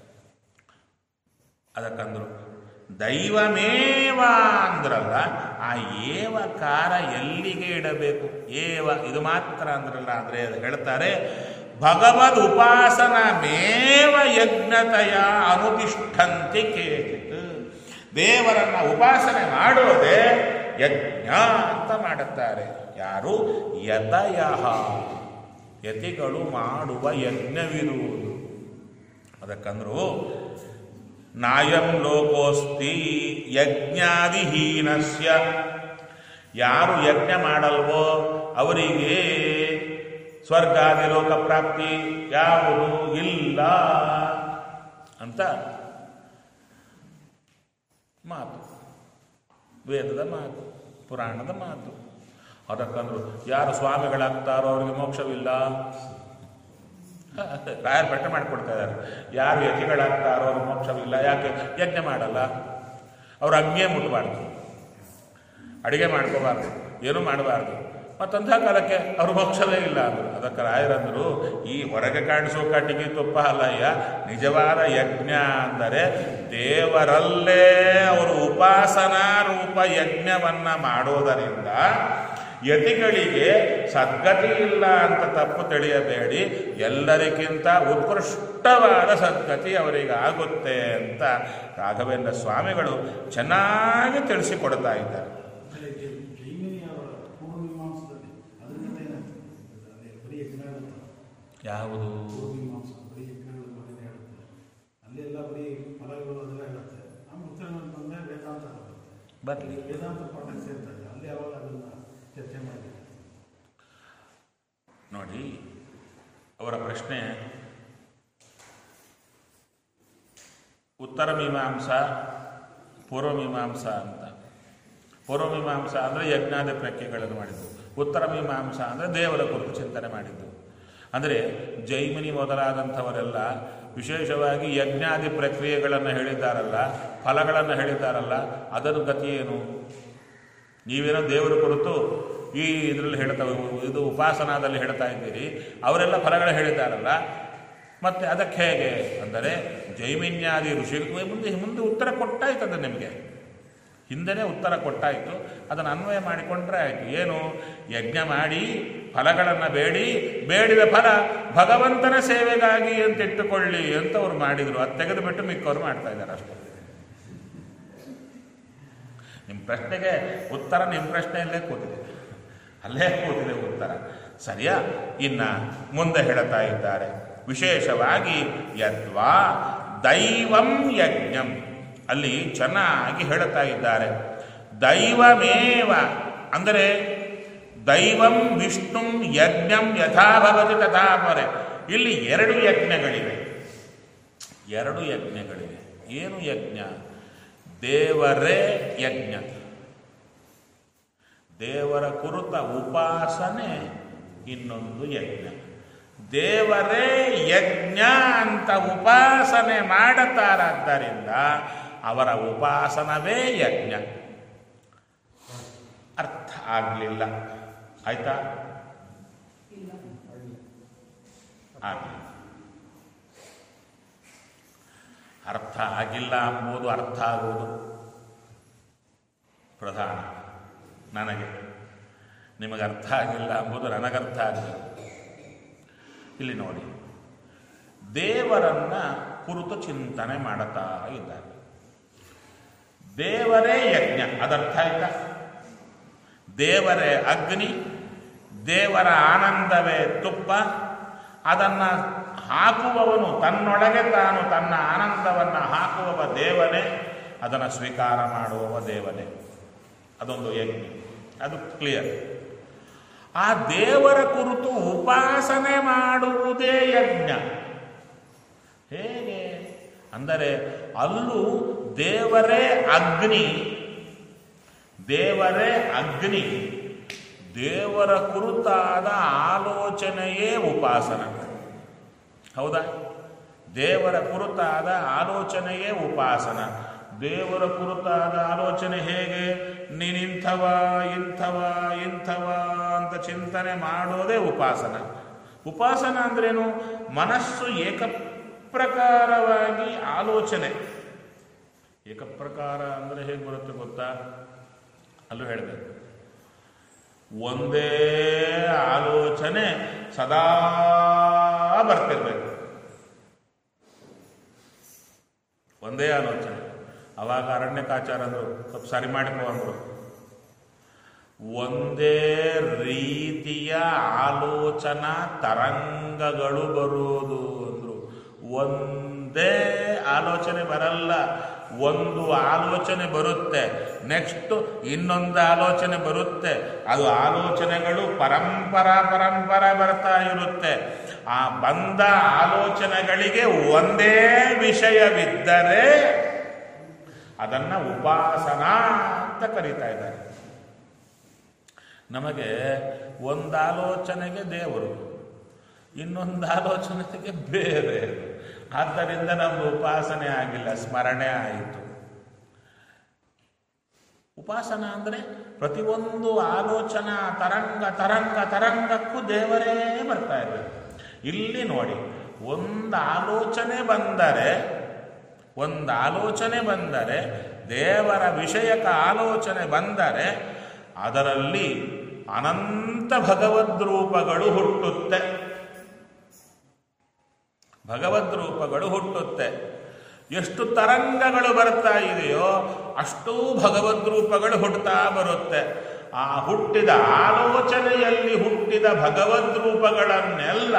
ಅದಕ್ಕಂದ್ರು ದೈವಮೇವ ಅಂದ್ರಲ್ಲ ಆ ಏವಕಾರ ಎಲ್ಲಿಗೆ ಇಡಬೇಕು ಏವ ಇದು ಮಾತ್ರ ಅಂದ್ರಲ್ಲ ಅಂದ್ರೆ ಅದು ಹೇಳ್ತಾರೆ ಭಗವದ್ ಉಪಾಸನ ಮೇವ ಯಜ್ಞತಯ ಅನುತಿಷ್ಠಂತಿ ಕೇಚಿತ್ ದೇವರನ್ನ ಉಪಾಸನೆ ಮಾಡೋದೇ ಯಜ್ಞ ಅಂತ ಮಾಡುತ್ತಾರೆ ಯಾರು ಯತಯ ಯತಿಗಳು ಮಾಡುವ ಯಜ್ಞವಿರುವುದು ಅದಕ್ಕಂದ್ರು ನಾಯಂ ಲೋಕೋಸ್ತಿ ಯಜ್ಞಾದಿಹೀನಸ್ಯ ಯಾರು ಯಜ್ಞ ಮಾಡಲ್ವೋ ಅವರಿಗೆ ಸ್ವರ್ಗಾದಿ ಲೋಕ ಪ್ರಾಪ್ತಿ ಯಾವುದು ಇಲ್ಲ ಅಂತ ಮಾತು ವೇದದ ಮಾತು ಪುರಾಣದ ಮಾತು ಅದಕ್ಕಂದ್ರು ಯಾರು ಸ್ವಾಮಿಗಳಾಗ್ತಾರೋ ಅವರಿಗೆ ಮೋಕ್ಷವಿಲ್ಲ ರಾಯರ್ ಬೆಟ್ಟ ಮಾಡಿಕೊಡ್ತಾ ಇದ್ದಾರೆ ಯಾರು ಯತಿಗಳಾಗ್ತಾರೋ ಅವ್ರಿಗೆ ಮೋಕ್ಷವಿಲ್ಲ ಯಾಕೆ ಯಜ್ಞ ಮಾಡಲ್ಲ ಅವ್ರು ಅಗ್ನಿಯೇ ಮುಟ್ಟಬಾರ್ದು ಅಡಿಗೆ ಮಾಡ್ಕೋಬಾರ್ದು ಏನೂ ಮಾಡಬಾರ್ದು ಮತ್ತಂಥ ಕಾಲಕ್ಕೆ ಅವ್ರ ಮೋಕ್ಷವೇ ಇಲ್ಲ ಅಂದರು ಅದಕ್ಕೆ ರಾಯರಂದರು ಈ ಹೊರಗೆ ಕಾಣಿಸೋ ಕಟ್ಟಿಗೆ ತುಪ್ಪ ಅಲ್ಲಯ್ಯ ನಿಜವಾದ ಯಜ್ಞ ಅಂದರೆ ದೇವರಲ್ಲೇ ಅವರು ಉಪಾಸನಾ ರೂಪ ಯಜ್ಞವನ್ನ ಮಾಡೋದರಿಂದ ಯತಿಗಳಿಗೆ ಸದ್ಗತಿ ಇಲ್ಲ ಅಂತ ತಪ್ಪು ತಿಳಿಯಬೇಡಿ ಎಲ್ಲರಿಗಿಂತ ಉತ್ಕೃಷ್ಟವಾದ ಸದ್ಗತಿ ಅವರಿಗೆ ಆಗುತ್ತೆ ಅಂತ ರಾಘವೇಂದ್ರ ಸ್ವಾಮಿಗಳು ಚೆನ್ನಾಗಿ ತಿಳಿಸಿಕೊಡ್ತಾ ಇದ್ದಾರೆ ಆಮೇಲೆ ಜೈ- ಜೈಮಿನಿ ಅವರ ಪೂರ್ವ ಮೀಮಾಂಸದಲ್ಲಿ ಅದರಿಂದ ಏನಾಗ್ತದೆ ಅದೇ ಬರೀ ಯಜ್ಞಗಳು ಯಾವುದು ಪೂರ್ವ ಮೀಮಾಂಸ ಬರೀ ಯಜ್ಞಗಳ ಬಗ್ಗೆ ಹೇಳುತ್ತೆ ಅಲ್ಲೆಲ್ಲ ಬರೀ ಫಲಗಳು ಅದೆಲ್ಲ ಹೇಳುತ್ತೆ ನಮ್ಮ ಉತ್ತರದಲ್ಲಿ ಬಂದರೆ ವೇದಾಂತ ಬರುತ್ತೆ ಬರಲಿ ವೇದಾಂತ ಪಾಠಕ್ಕೆ ಸೇರ್ತದೆ ಅಲ್ಲಿ ಯಾವಾಗ ಅದನ್ನ ಚರ್ಚೆ ಮಾಡಿದೆ ನೋಡಿ ಅವರ ಪ್ರಶ್ನೆ ಉತ್ತರ ಮೀಮಾಂಸಾ ಪೂರ್ವ ಮೀಮಾಂಸಾ ಅಂತ ಪೂರ್ವ ಮೀಮಾಂಸಾ ಅಂದರೆ ಯಜ್ಞಾದ ಪ್ರಕ್ರಿಯೆಗಳನ್ನು ಮಾಡಿದ್ದು ಉತ್ತರ ಮೀಮಾಂಸಾ ಅಂದರೆ ದೇವರ ಕುರಿತು ಚಿಂತನೆ ಮಾಡಿದ್ದು ಅಂದರೆ ಜೈಮಿನಿ ಮೊದಲಾದಂಥವರೆಲ್ಲ ವಿಶೇಷವಾಗಿ ಯಜ್ಞಾದಿ ಪ್ರಕ್ರಿಯೆಗಳನ್ನು ಹೇಳಿದ್ದಾರಲ್ಲ ಫಲಗಳನ್ನು ಹೇಳಿದ್ದಾರಲ್ಲ ಅದರ ಗತಿ ಏನು ನೀವೇನೋ ದೇವರ ಕುರಿತು ಈ ಇದರಲ್ಲಿ ಹೇಳ್ತಾ ಇದು ಉಪಾಸನಾದಲ್ಲಿ ಹೇಳ್ತಾ ಇದ್ದೀರಿ ಅವರೆಲ್ಲ ಫಲಗಳು ಹೇಳಿದ್ದಾರಲ್ಲ ಮತ್ತೆ ಅದಕ್ಕೆ ಹೇಗೆ ಅಂದರೆ ಜೈಮಿನ್ಯಾದಿ ಋಷಿ ಮುಂದೆ ಮುಂದೆ ಉತ್ತರ ಕೊಟ್ಟಾಯ್ತು ಅದು ನಿಮಗೆ ಹಿಂದೆನೇ ಉತ್ತರ ಕೊಟ್ಟಾಯಿತು ಅದನ್ನು ಅನ್ವಯ ಮಾಡಿಕೊಂಡ್ರೆ ಆಯಿತು ಏನು ಯಜ್ಞ ಮಾಡಿ ಫಲಗಳನ್ನು ಬೇಡಿ ಬೇಡಿದ ಫಲ ಭಗವಂತನ ಸೇವೆಗಾಗಿ ಅಂತ ಇಟ್ಟುಕೊಳ್ಳಿ ಅಂತ ಅವ್ರು ಮಾಡಿದರು ಅದು ತೆಗೆದುಬಿಟ್ಟು ಮಿಕ್ಕವ್ರು ಮಾಡ್ತಾ ಇದ್ದಾರೆ ಅಷ್ಟೇ ನಿಮ್ಮ ಪ್ರಶ್ನೆಗೆ ಉತ್ತರ ನಿಮ್ಮ ಪ್ರಶ್ನೆಯಲ್ಲೇ ಕೂತಿದೆ ಅಲ್ಲೇ ಕೂತಿದೆ ಉತ್ತರ ಸರಿಯಾ ಇನ್ನ ಮುಂದೆ ಹೇಳ್ತಾ ಇದ್ದಾರೆ ವಿಶೇಷವಾಗಿ ಯದ್ವಾ ದೈವಂ ಯಜ್ಞಂ ಅಲ್ಲಿ ಚೆನ್ನಾಗಿ ಹೇಳ್ತಾ ಇದ್ದಾರೆ ದೈವಮೇವ ಅಂದರೆ ದೈವಂ ವಿಷ್ಣು ಯಜ್ಞಂ ಯಥಾ ಭವತಿ ತಥಾ ಪರೆ ಇಲ್ಲಿ ಎರಡು ಯಜ್ಞಗಳಿವೆ ಎರಡು ಯಜ್ಞಗಳಿವೆ ಏನು ಯಜ್ಞ ದೇವರೇ ಯಜ್ಞ ದೇವರ ಕುರಿತ ಉಪಾಸನೆ ಇನ್ನೊಂದು ಯಜ್ಞ ದೇವರೇ ಯಜ್ಞ ಅಂತ ಉಪಾಸನೆ ಮಾಡುತ್ತಾರಾದ್ದರಿಂದ ಅವರ ಉಪಾಸನವೇ ಯಜ್ಞ ಅರ್ಥ ಆಗಲಿಲ್ಲ ಆಯ್ತಾ ಆಗಲಿಲ್ಲ ಅರ್ಥ ಅರ್ಥ ಆಗಿಲ್ಲ ಎಂಬುದು ಅರ್ಥ ಆಗುವುದು ಪ್ರಧಾನ ನನಗೆ ನಿಮಗೆ ಅರ್ಥ ಆಗಿಲ್ಲ ಎಂಬುದು ನನಗರ್ಥ ಆಗಬೇಕು ಇಲ್ಲಿ ನೋಡಿ ದೇವರನ್ನ ಕುರಿತು ಚಿಂತನೆ ಮಾಡುತ್ತಾ ಇದ್ದಾರೆ ದೇವರೇ ಯಜ್ಞ ಅದರ್ಥ ಆಯ್ತಾ ದೇವರೇ ಅಗ್ನಿ ದೇವರ ಆನಂದವೇ ತುಪ್ಪ ಅದನ್ನು ಹಾಕುವವನು ತನ್ನೊಳಗೆ ತಾನು ತನ್ನ ಆನಂದವನ್ನು ಹಾಕುವವ ದೇವನೇ ಅದನ್ನು ಸ್ವೀಕಾರ ಮಾಡುವವ ದೇವನೇ ಅದೊಂದು ಯಜ್ಞ ಅದು ಕ್ಲಿಯರ್ ಆ ದೇವರ ಕುರಿತು ಉಪಾಸನೆ ಮಾಡುವುದೇ ಯಜ್ಞ ಹೇಗೆ ಅಂದರೆ ಅಲ್ಲೂ ದೇವರೇ ಅಗ್ನಿ ದೇವರೇ ಅಗ್ನಿ ದೇವರ ಕುರಿತಾದ ಆಲೋಚನೆಯೇ ಉಪಾಸನ ಹೌದಾ ದೇವರ ಕುರಿತಾದ ಆಲೋಚನೆಯೇ ಉಪಾಸನ ದೇವರ ಕುರಿತಾದ ಆಲೋಚನೆ ಹೇಗೆ ನೀನಿಂಥವ ಇಂಥವ ಇಂಥವ ಅಂತ ಚಿಂತನೆ ಮಾಡೋದೇ ಉಪಾಸನ ಉಪಾಸನ ಅಂದ್ರೇನು ಮನಸ್ಸು ಏಕಪ್ರಕಾರವಾಗಿ ಆಲೋಚನೆ ಏಕಪ್ರಕಾರ ಅಂದರೆ ಹೇಗೆ ಬರುತ್ತೆ ಗೊತ್ತಾ ಅಲ್ಲೂ ಹೇಳಬೇಕು ಒಂದೇ ಆಲೋಚನೆ ಸದಾ ಬರ್ತಿರ್ಬೇಕು ಒಂದೇ ಆಲೋಚನೆ ಅವಾಗ ಅರಣ್ಯಕಾಚಾರ ಅಂದರು ಸ್ವಲ್ಪ ಸರಿ ಮಾಡಿಕೋ ಅಂದರು ಒಂದೇ ರೀತಿಯ ಆಲೋಚನಾ ತರಂಗಗಳು ಬರುವುದು ಅಂದರು ಒಂದೇ ಆಲೋಚನೆ ಬರಲ್ಲ ಒಂದು ಆಲೋಚನೆ ಬರುತ್ತೆ ನೆಕ್ಸ್ಟ್ ಇನ್ನೊಂದು ಆಲೋಚನೆ ಬರುತ್ತೆ ಅದು ಆಲೋಚನೆಗಳು ಪರಂಪರ ಪರಂಪರ ಬರ್ತಾ ಇರುತ್ತೆ ಆ ಬಂದ ಆಲೋಚನೆಗಳಿಗೆ ಒಂದೇ ವಿಷಯವಿದ್ದರೆ ಅದನ್ನ ಉಪಾಸನಾ ಅಂತ ಕರೀತಾ ಇದ್ದಾರೆ ನಮಗೆ ಒಂದು ಆಲೋಚನೆಗೆ ದೇವರು ಇನ್ನೊಂದು ಆಲೋಚನೆಗೆ ಬೇರೆ ಆದ್ದರಿಂದ ನಮ್ಗೆ ಉಪಾಸನೆ ಆಗಿಲ್ಲ ಸ್ಮರಣೆ ಆಯಿತು ಉಪಾಸನ ಅಂದರೆ ಪ್ರತಿಯೊಂದು ಆಲೋಚನಾ ತರಂಗ ತರಂಗ ತರಂಗಕ್ಕೂ ದೇವರೇ ಬರ್ತಾ ಇರಬೇಕು ಇಲ್ಲಿ ನೋಡಿ ಒಂದು ಆಲೋಚನೆ ಬಂದರೆ ಒಂದು ಆಲೋಚನೆ ಬಂದರೆ ದೇವರ ವಿಷಯಕ ಆಲೋಚನೆ ಬಂದರೆ ಅದರಲ್ಲಿ ಅನಂತ ಭಗವದ್ ರೂಪಗಳು ಹುಟ್ಟುತ್ತೆ ಭಗವದ್ ರೂಪಗಳು ಹುಟ್ಟುತ್ತೆ ಎಷ್ಟು ತರಂಗಗಳು ಬರ್ತಾ ಇದೆಯೋ ಅಷ್ಟೂ ಭಗವದ್ ರೂಪಗಳು ಹುಟ್ಟುತ್ತಾ ಬರುತ್ತೆ ಆ ಹುಟ್ಟಿದ ಆಲೋಚನೆಯಲ್ಲಿ ಹುಟ್ಟಿದ ಭಗವದ್ ರೂಪಗಳನ್ನೆಲ್ಲ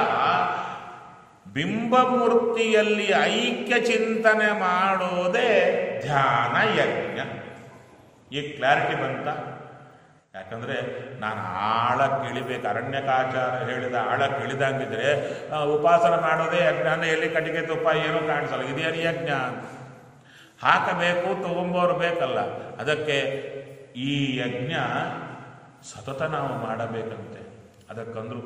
ಬಿಂಬಮೂರ್ತಿಯಲ್ಲಿ ಐಕ್ಯ ಚಿಂತನೆ ಮಾಡೋದೇ ಧ್ಯಾನ ಯಜ್ಞ ಈ ಕ್ಲಾರಿಟಿ ಬಂತ ಯಾಕಂದ್ರೆ ನಾನು ಆಳಕ್ಕೆ ಇಳಿಬೇಕು ಅರಣ್ಯಕಾಚಾರ ಹೇಳಿದ ಆಳಕ್ಕೆ ಇಳಿದಂಗಿದ್ರೆ ಆ, ಉಪಾಸನ ಮಾಡೋದೇ ಯಜ್ಞ ಅಂದ್ರೆ ಎಲ್ಲಿ ಕಟ್ಟಿಗೆ ತುಪ್ಪ ಏನೂ ಕಾಣಿಸಲ್ಲ ಇದೇನು ಯಜ್ಞ ಹಾಕಬೇಕು ತಗೊಂಬೋರು ಬೇಕಲ್ಲ ಅದಕ್ಕೆ ಈ ಯಜ್ಞ ಸತತ ನಾವು ಮಾಡಬೇಕಂತೆ ಅದಕ್ಕಂದ್ರು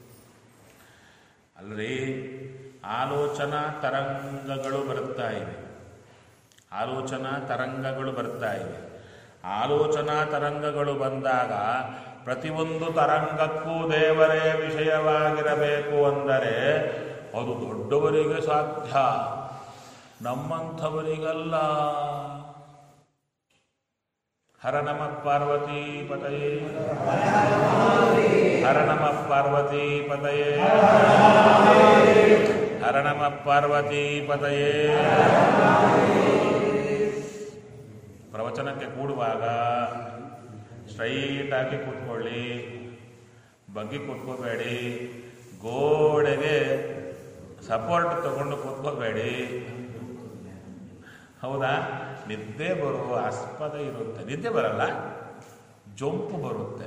ಅಲ್ರಿ ಆಲೋಚನಾ ತರಂಗಗಳು ಬರ್ತಾ ಇವೆ ಆಲೋಚನಾ ತರಂಗಗಳು ಬರ್ತಾ ಇವೆ ಆಲೋಚನಾ ತರಂಗಗಳು ಬಂದಾಗ ಪ್ರತಿಯೊಂದು ತರಂಗಕ್ಕೂ ದೇವರೇ ವಿಷಯವಾಗಿರಬೇಕು ಅಂದರೆ ಅದು ದೊಡ್ಡವರಿಗೆ ಸಾಧ್ಯ ನಮ್ಮಂಥವರಿಗಲ್ಲ ಹರ ನಮ ಪಾರ್ವತಿ ಪತಯೇ ಹರ ನಮ ಪಾರ್ವತಿ ಪತಯೇ ಹರ ನಮ ಪಾರ್ವತಿ ಪತಯೇ ಪ್ರವಚನಕ್ಕೆ ಕೂಡುವಾಗ ಸ್ಟ್ರೈಟ್ ಆಗಿ ಕೂತ್ಕೊಳ್ಳಿ ಬಗ್ಗಿ ಕೂತ್ಕೋಬೇಡಿ ಗೋಡೆಗೆ ಸಪೋರ್ಟ್ ತಗೊಂಡು ಕೂತ್ಕೋಬೇಡಿ ಹೌದಾ ನಿದ್ದೆ ಬರುವ ಆಸ್ಪದ ಇರುತ್ತೆ ನಿದ್ದೆ ಬರಲ್ಲ ಜೊಂಪು ಬರುತ್ತೆ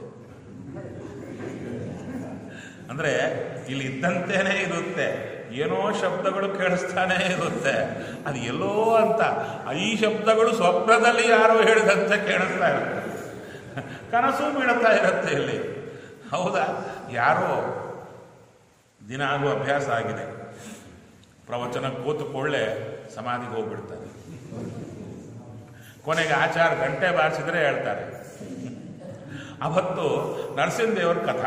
ಅಂದ್ರೆ ಇಲ್ಲಿ ಇದ್ದಂತೆಯೇ ಇರುತ್ತೆ ಏನೋ ಶಬ್ದಗಳು ಕೇಳಿಸ್ತಾನೆ ಇರುತ್ತೆ ಅದು ಎಲ್ಲೋ ಅಂತ ಈ ಶಬ್ದಗಳು ಸ್ವಪ್ನದಲ್ಲಿ ಯಾರೋ ಹೇಳಿದಂತೆ ಕೇಳಿಸ್ತಾ ಇರುತ್ತೆ ಕನಸು ಬೀಳುತ್ತಾ ಇರುತ್ತೆ ಇಲ್ಲಿ ಹೌದಾ ಯಾರೋ ದಿನ ಆಗುವ ಅಭ್ಯಾಸ ಆಗಿದೆ ಪ್ರವಚನ ಕೂತುಕೊಳ್ಳೆ ಸಮಾಧಿಗೆ ಹೋಗ್ಬಿಡ್ತಾರೆ ಕೊನೆಗೆ ಆಚಾರ ಗಂಟೆ ಬಾರಿಸಿದ್ರೆ ಹೇಳ್ತಾರೆ ಅವತ್ತು ನರಸಿಂಹದೇವ್ರ ಕಥಾ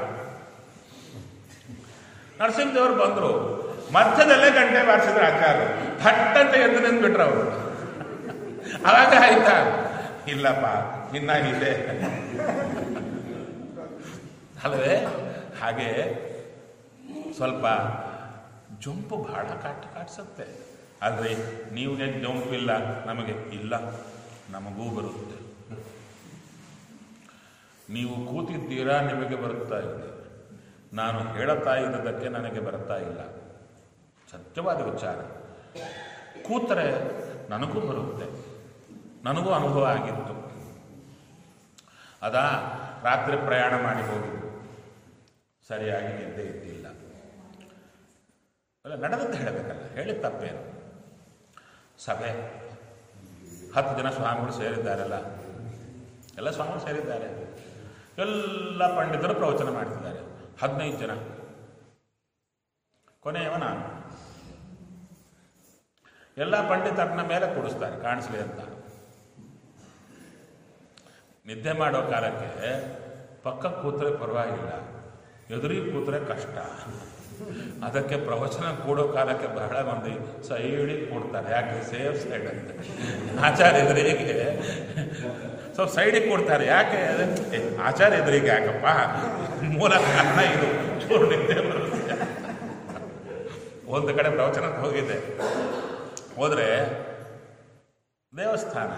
ನರಸಿಂಹದೇವ್ರು ಬಂದರು ಮಧ್ಯದಲ್ಲೇ ಗಂಟೆ ಬಾರಿಸಿದ್ರು ಆಚಾರ್ಯ ಥಟ್ಟಂತ ಎದ್ದು ನಿಂತ್ಬಿಟ್ರು ಅವರು ಅವಾಗ ಆಯ್ತಾ ಇಲ್ಲಪ್ಪ ಇನ್ನ ಇದೆ ಅಲ್ಲವೇ ಹಾಗೆ ಸ್ವಲ್ಪ ಜೊಂಪು ಬಹಳ ಕಾಟ ಕಾಡ್ಸತ್ತೆ ಆದರೆ ನೀವುಗೆ ಜೊಂಪಿಲ್ಲ ನಮಗೆ ಇಲ್ಲ ನಮಗೂ ಬರುತ್ತೆ ನೀವು ಕೂತಿದ್ದೀರಾ ನಿಮಗೆ ಬರುತ್ತಾ ಇದೆ ನಾನು ಹೇಳುತ್ತಾ ಇದ್ದದಕ್ಕೆ ನನಗೆ ಬರ್ತಾ ಇಲ್ಲ ಸತ್ಯವಾದ ವಿಚಾರ ಕೂತರೆ ನನಗೂ ಬರುತ್ತೆ ನನಗೂ ಅನುಭವ ಆಗಿತ್ತು ಅದಾ ರಾತ್ರಿ ಪ್ರಯಾಣ ಮಾಡಿ ಹೋಗಿದ್ದು ಸರಿಯಾಗಿ ನಿದ್ದೆ ಇದ್ದಿಲ್ಲ ಅಲ್ಲ ನಡೆದದ್ದು ಹೇಳಬೇಕಲ್ಲ ಹೇಳಿದ ತಪ್ಪೇನು ಸಭೆ ಹತ್ತು ಜನ ಸ್ವಾಮಿಗಳು ಸೇರಿದ್ದಾರಲ್ಲ ಎಲ್ಲ ಸ್ವಾಮಿಗಳು ಸೇರಿದ್ದಾರೆ ಎಲ್ಲ ಪಂಡಿತರು ಪ್ರವಚನ ಮಾಡ್ತಿದ್ದಾರೆ ಹದಿನೈದು ಜನ ಕೊನೆಯವ ನಾನು ಎಲ್ಲ ಪಂಡಿತರನ್ನ ಮೇಲೆ ಕೂಡಿಸ್ತಾರೆ ಕಾಣಿಸ್ಲಿ ಅಂತ ನಿದ್ದೆ ಮಾಡೋ ಕಾಲಕ್ಕೆ ಪಕ್ಕ ಕೂತ್ರೆ ಪರವಾಗಿಲ್ಲ ಎದುರಿಗೆ ಕೂತ್ರೆ ಕಷ್ಟ ಅದಕ್ಕೆ ಪ್ರವಚನ ಕೂಡೋ ಕಾಲಕ್ಕೆ ಬಹಳ ಮಂದಿ ಸೈಡಿಗೆ ಕೂಡ್ತಾರೆ ಯಾಕೆ ಸೇಫ್ ಸೈಡ್ ಅಂತ ಆಚಾರ್ಯ ಎದುರಿಗೆ ಸ್ವಲ್ಪ ಸೈಡಿಗೆ ಕೊಡ್ತಾರೆ ಯಾಕೆ ಏ, ಆಚಾರ್ಯ ಎದುರಿಗೆ ಯಾಕಪ್ಪ ಮೂಲ ಕಾರಣ ಇದು ಚೂರು ನಿದ್ದೆ ಬರುತ್ತೆ ಒಂದು ಕಡೆ ಪ್ರವಚನಕ್ಕೆ ಹೋಗಿದ್ದೆ ಹೋದ್ರೆ ದೇವಸ್ಥಾನ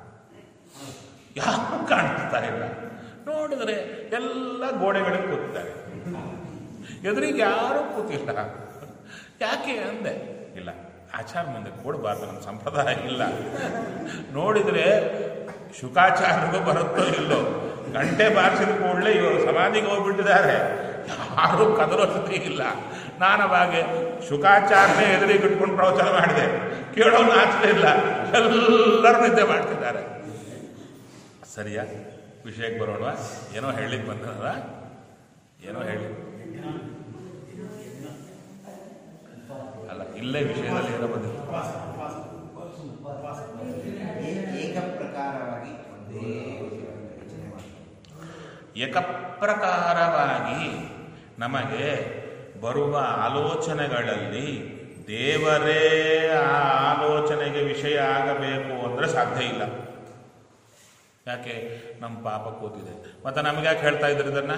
ಯಾರು ಕಾಣಿಸ್ತಾ ಇಲ್ಲ ನೋಡಿದ್ರೆ ಎಲ್ಲ ಗೋಡೆಗಳಿಗೆ ಕೂತಿದ್ದಾರೆ ಎದುರಿಗೆ ಯಾರೂ ಕೂತಿಲ್ಲ ಯಾಕೆ ಅಂದೆ ಇಲ್ಲ ಆಚಾರ ಮುಂದೆ ಕೂಡಬಾರ್ದು ನಮ್ಮ ಸಂಪ್ರದಾಯ ಇಲ್ಲ ನೋಡಿದ್ರೆ ಶುಕಾಚಾರ್ಯರಿಗೂ ಬರುತ್ತೋ ಇಲ್ಲೋ ಗಂಟೆ ಬಾರಿಸಿದ ಕೂಡಲೇ ಇವರು ಸಮಾಧಿಗೆ ಹೋಗ್ಬಿಟ್ಟಿದ್ದಾರೆ ಯಾರೂ ಕದರೋಸತಿ ಇಲ್ಲ ನಾನು ಅವಾಗೆ ಶುಕಾಚಾರ್ಯನೇ ಎದುರಿಗೆ ಇಟ್ಕೊಂಡು ಪ್ರವಚನ ಮಾಡಿದೆ ಕೇಳೋನು ಆಚೆ ಇಲ್ಲ ಎಲ್ಲರೂ ನಿದ್ದೆ ಮಾಡ್ತಿದ್ದಾರೆ ಸರಿಯಾ ವಿಷಯಕ್ಕೆ ಬರೋಣ ಏನೋ ಹೇಳಿಕ್ ಬಂದದ ಏನೋ ಹೇಳಿ ಅಲ್ಲ ಇಲ್ಲೇ ವಿಷಯದಲ್ಲಿ ಏನೋ ಬಂದಿತ್ತು ಏಕಪ್ರಕಾರವಾಗಿ ಒಂದೇ ವಿಷಯವನ್ನು ಯೋಚನೆ ಮಾಡಿ ಏಕಪ್ರಕಾರವಾಗಿ ನಮಗೆ ಬರುವ ಆಲೋಚನೆಗಳಲ್ಲಿ ದೇವರೇ ಆ ಆಲೋಚನೆಗೆ ವಿಷಯ ಆಗಬೇಕು ಅಂದರೆ ಸಾಧ್ಯ ಇಲ್ಲ ಯಾಕೆ ನಮ್ಮ ಪಾಪ ಕೂತಿದೆ ಮತ್ತೆ ನಮ್ಗೆ ಯಾಕೆ ಹೇಳ್ತಾ ಇದ್ರು ಇದನ್ನ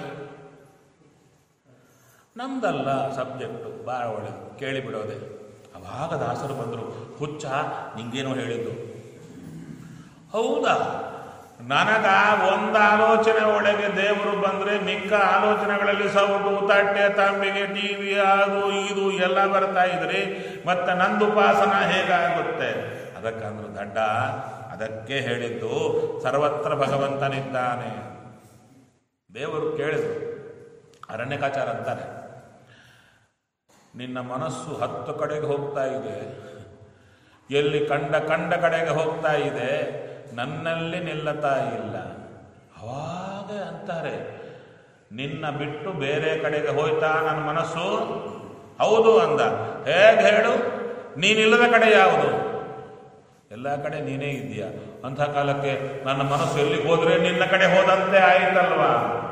ನಮ್ದಲ್ಲ ಸಬ್ಜೆಕ್ಟು ಭಾಳ ಒಳ್ಳೇದು ಕೇಳಿಬಿಡೋದೆ ಅವಾಗ ದಾಸರು ಬಂದರು ಹುಚ್ಚ ನಿಂಗೇನೋ ಹೇಳಿದ್ದು ಹೌದಾ ನನಗ ಒಂದು ಆಲೋಚನೆ ಒಳಗೆ ದೇವರು ಬಂದ್ರೆ ಮಿಕ್ಕ ಆಲೋಚನೆಗಳಲ್ಲಿ ಸೌಟು ತಟ್ಟೆ ತಂಬಿಗೆ ಟಿವಿ ಅದು ಇದು ಎಲ್ಲ ಬರ್ತಾ ಇದ್ರಿ ಮತ್ತೆ ನಂದು ಉಪಾಸನ ಹೇಗಾಗುತ್ತೆ ಅದಕ್ಕಂದ್ರು ದಡ್ಡ ಅದಕ್ಕೆ ಹೇಳಿದ್ದು ಸರ್ವತ್ರ ಭಗವಂತನಿದ್ದಾನೆ ದೇವರು ಕೇಳಿದ್ರು ಅರಣ್ಯಕಾಚಾರ ಅಂತಾರೆ ನಿನ್ನ ಮನಸ್ಸು ಹತ್ತು ಕಡೆಗೆ ಹೋಗ್ತಾ ಇದೆ ಎಲ್ಲಿ ಕಂಡ ಕಂಡ ಕಡೆಗೆ ಹೋಗ್ತಾ ಇದೆ ನನ್ನಲ್ಲಿ ನಿಲ್ಲತಾ ಇಲ್ಲ ಅವಾಗ ಅಂತಾರೆ ನಿನ್ನ ಬಿಟ್ಟು ಬೇರೆ ಕಡೆಗೆ ಹೋಯ್ತಾ ನನ್ನ ಮನಸ್ಸು ಹೌದು ಅಂದ ಹೇಗೆ ಹೇಳು ನೀನಿಲ್ಲದ ಕಡೆ ಯಾವುದು ಎಲ್ಲ ಕಡೆ ನೀನೇ ಇದೆಯಾ ಅಂಥ ಕಾಲಕ್ಕೆ ನನ್ನ ಮನಸ್ಸು ಎಲ್ಲಿಗೆ ಹೋದ್ರೆ ನಿನ್ನ ಕಡೆ ಹೋದಂತೆ ಆಯ್ತಲ್ವಾ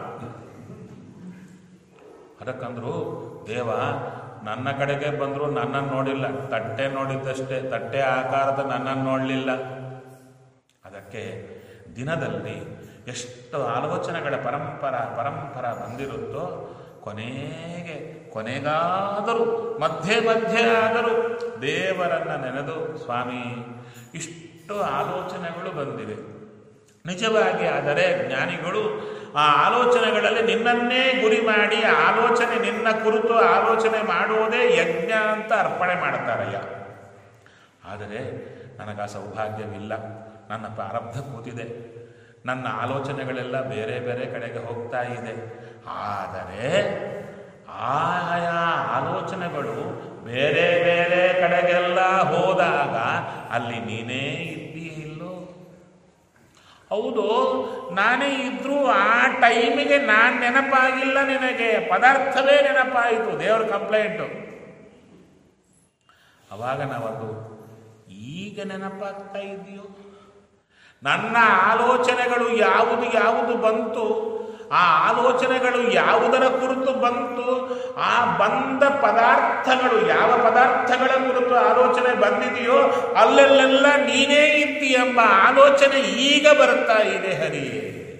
ಅದಕ್ಕಂದ್ರು ದೇವ ನನ್ನ ಕಡೆಗೆ ಬಂದ್ರು ನನ್ನನ್ನು ನೋಡಿಲ್ಲ ತಟ್ಟೆ ನೋಡಿದ್ದಷ್ಟೇ ತಟ್ಟೆ ಆಕಾರದ ನನ್ನನ್ನು ನೋಡಲಿಲ್ಲ ಅದಕ್ಕೆ ದಿನದಲ್ಲಿ ಎಷ್ಟು ಆಲೋಚನೆಗಳ ಪರಂಪರ ಪರಂಪರ ಬಂದಿರುತ್ತೋ ಕೊನೆಗೆ ಕೊನೆಗಾದರೂ ಮಧ್ಯೆ ಮಧ್ಯೆ ಆದರೂ ದೇವರನ್ನ ನೆನೆದು ಸ್ವಾಮಿ ಇಷ್ಟು ಆಲೋಚನೆಗಳು ಬಂದಿವೆ ನಿಜವಾಗಿ ಆದರೆ ಜ್ಞಾನಿಗಳು ಆ ಆಲೋಚನೆಗಳಲ್ಲಿ ನಿನ್ನನ್ನೇ ಗುರಿ ಮಾಡಿ ಆ ಆಲೋಚನೆ ನಿನ್ನ ಕುರಿತು ಆಲೋಚನೆ ಮಾಡುವುದೇ ಯಜ್ಞ ಅಂತ ಅರ್ಪಣೆ ಮಾಡ್ತಾರಯ್ಯ ಆದರೆ ನನಗೆ ಆ ಸೌಭಾಗ್ಯವಿಲ್ಲ ನನ್ನ ಪ್ರಾರಬ್ಧ ಕೂತಿದೆ ನನ್ನ ಆಲೋಚನೆಗಳೆಲ್ಲ ಬೇರೆ ಬೇರೆ ಕಡೆಗೆ ಹೋಗ್ತಾ ಇದೆ ಆದರೆ ಆಯಾ ಆಲೋಚನೆಗಳು ಬೇರೆ ಬೇರೆ ಕಡೆಗೆಲ್ಲ ಹೋದಾಗ ಅಲ್ಲಿ ನೀನೇ ಇದ್ದೀ ಇಲ್ಲೋ ಹೌದು ನಾನೇ ಇದ್ರೂ ಆ ಟೈಮಿಗೆ ನಾನು ನೆನಪಾಗಿಲ್ಲ ನಿನಗೆ ಪದಾರ್ಥವೇ ನೆನಪಾಯಿತು ದೇವ್ರ ಕಂಪ್ಲೇಂಟು ಅವಾಗ ನಾವದು ಈಗ ನೆನಪಾಗ್ತಾ ಇದೆಯೋ ನನ್ನ ಆಲೋಚನೆಗಳು ಯಾವುದು ಯಾವುದು ಬಂತು ಆ ಆಲೋಚನೆಗಳು ಯಾವುದರ ಕುರಿತು ಬಂತು ಆ ಬಂದ ಪದಾರ್ಥಗಳು ಯಾವ ಪದಾರ್ಥಗಳ ಕುರಿತು ಆಲೋಚನೆ ಬಂದಿದೆಯೋ ಅಲ್ಲೆಲ್ಲೆಲ್ಲ ನೀನೇ ಇದ್ದಿ ಎಂಬ ಆಲೋಚನೆ ಈಗ ಬರ್ತಾ ಇದೆ ಹರಿಯೇ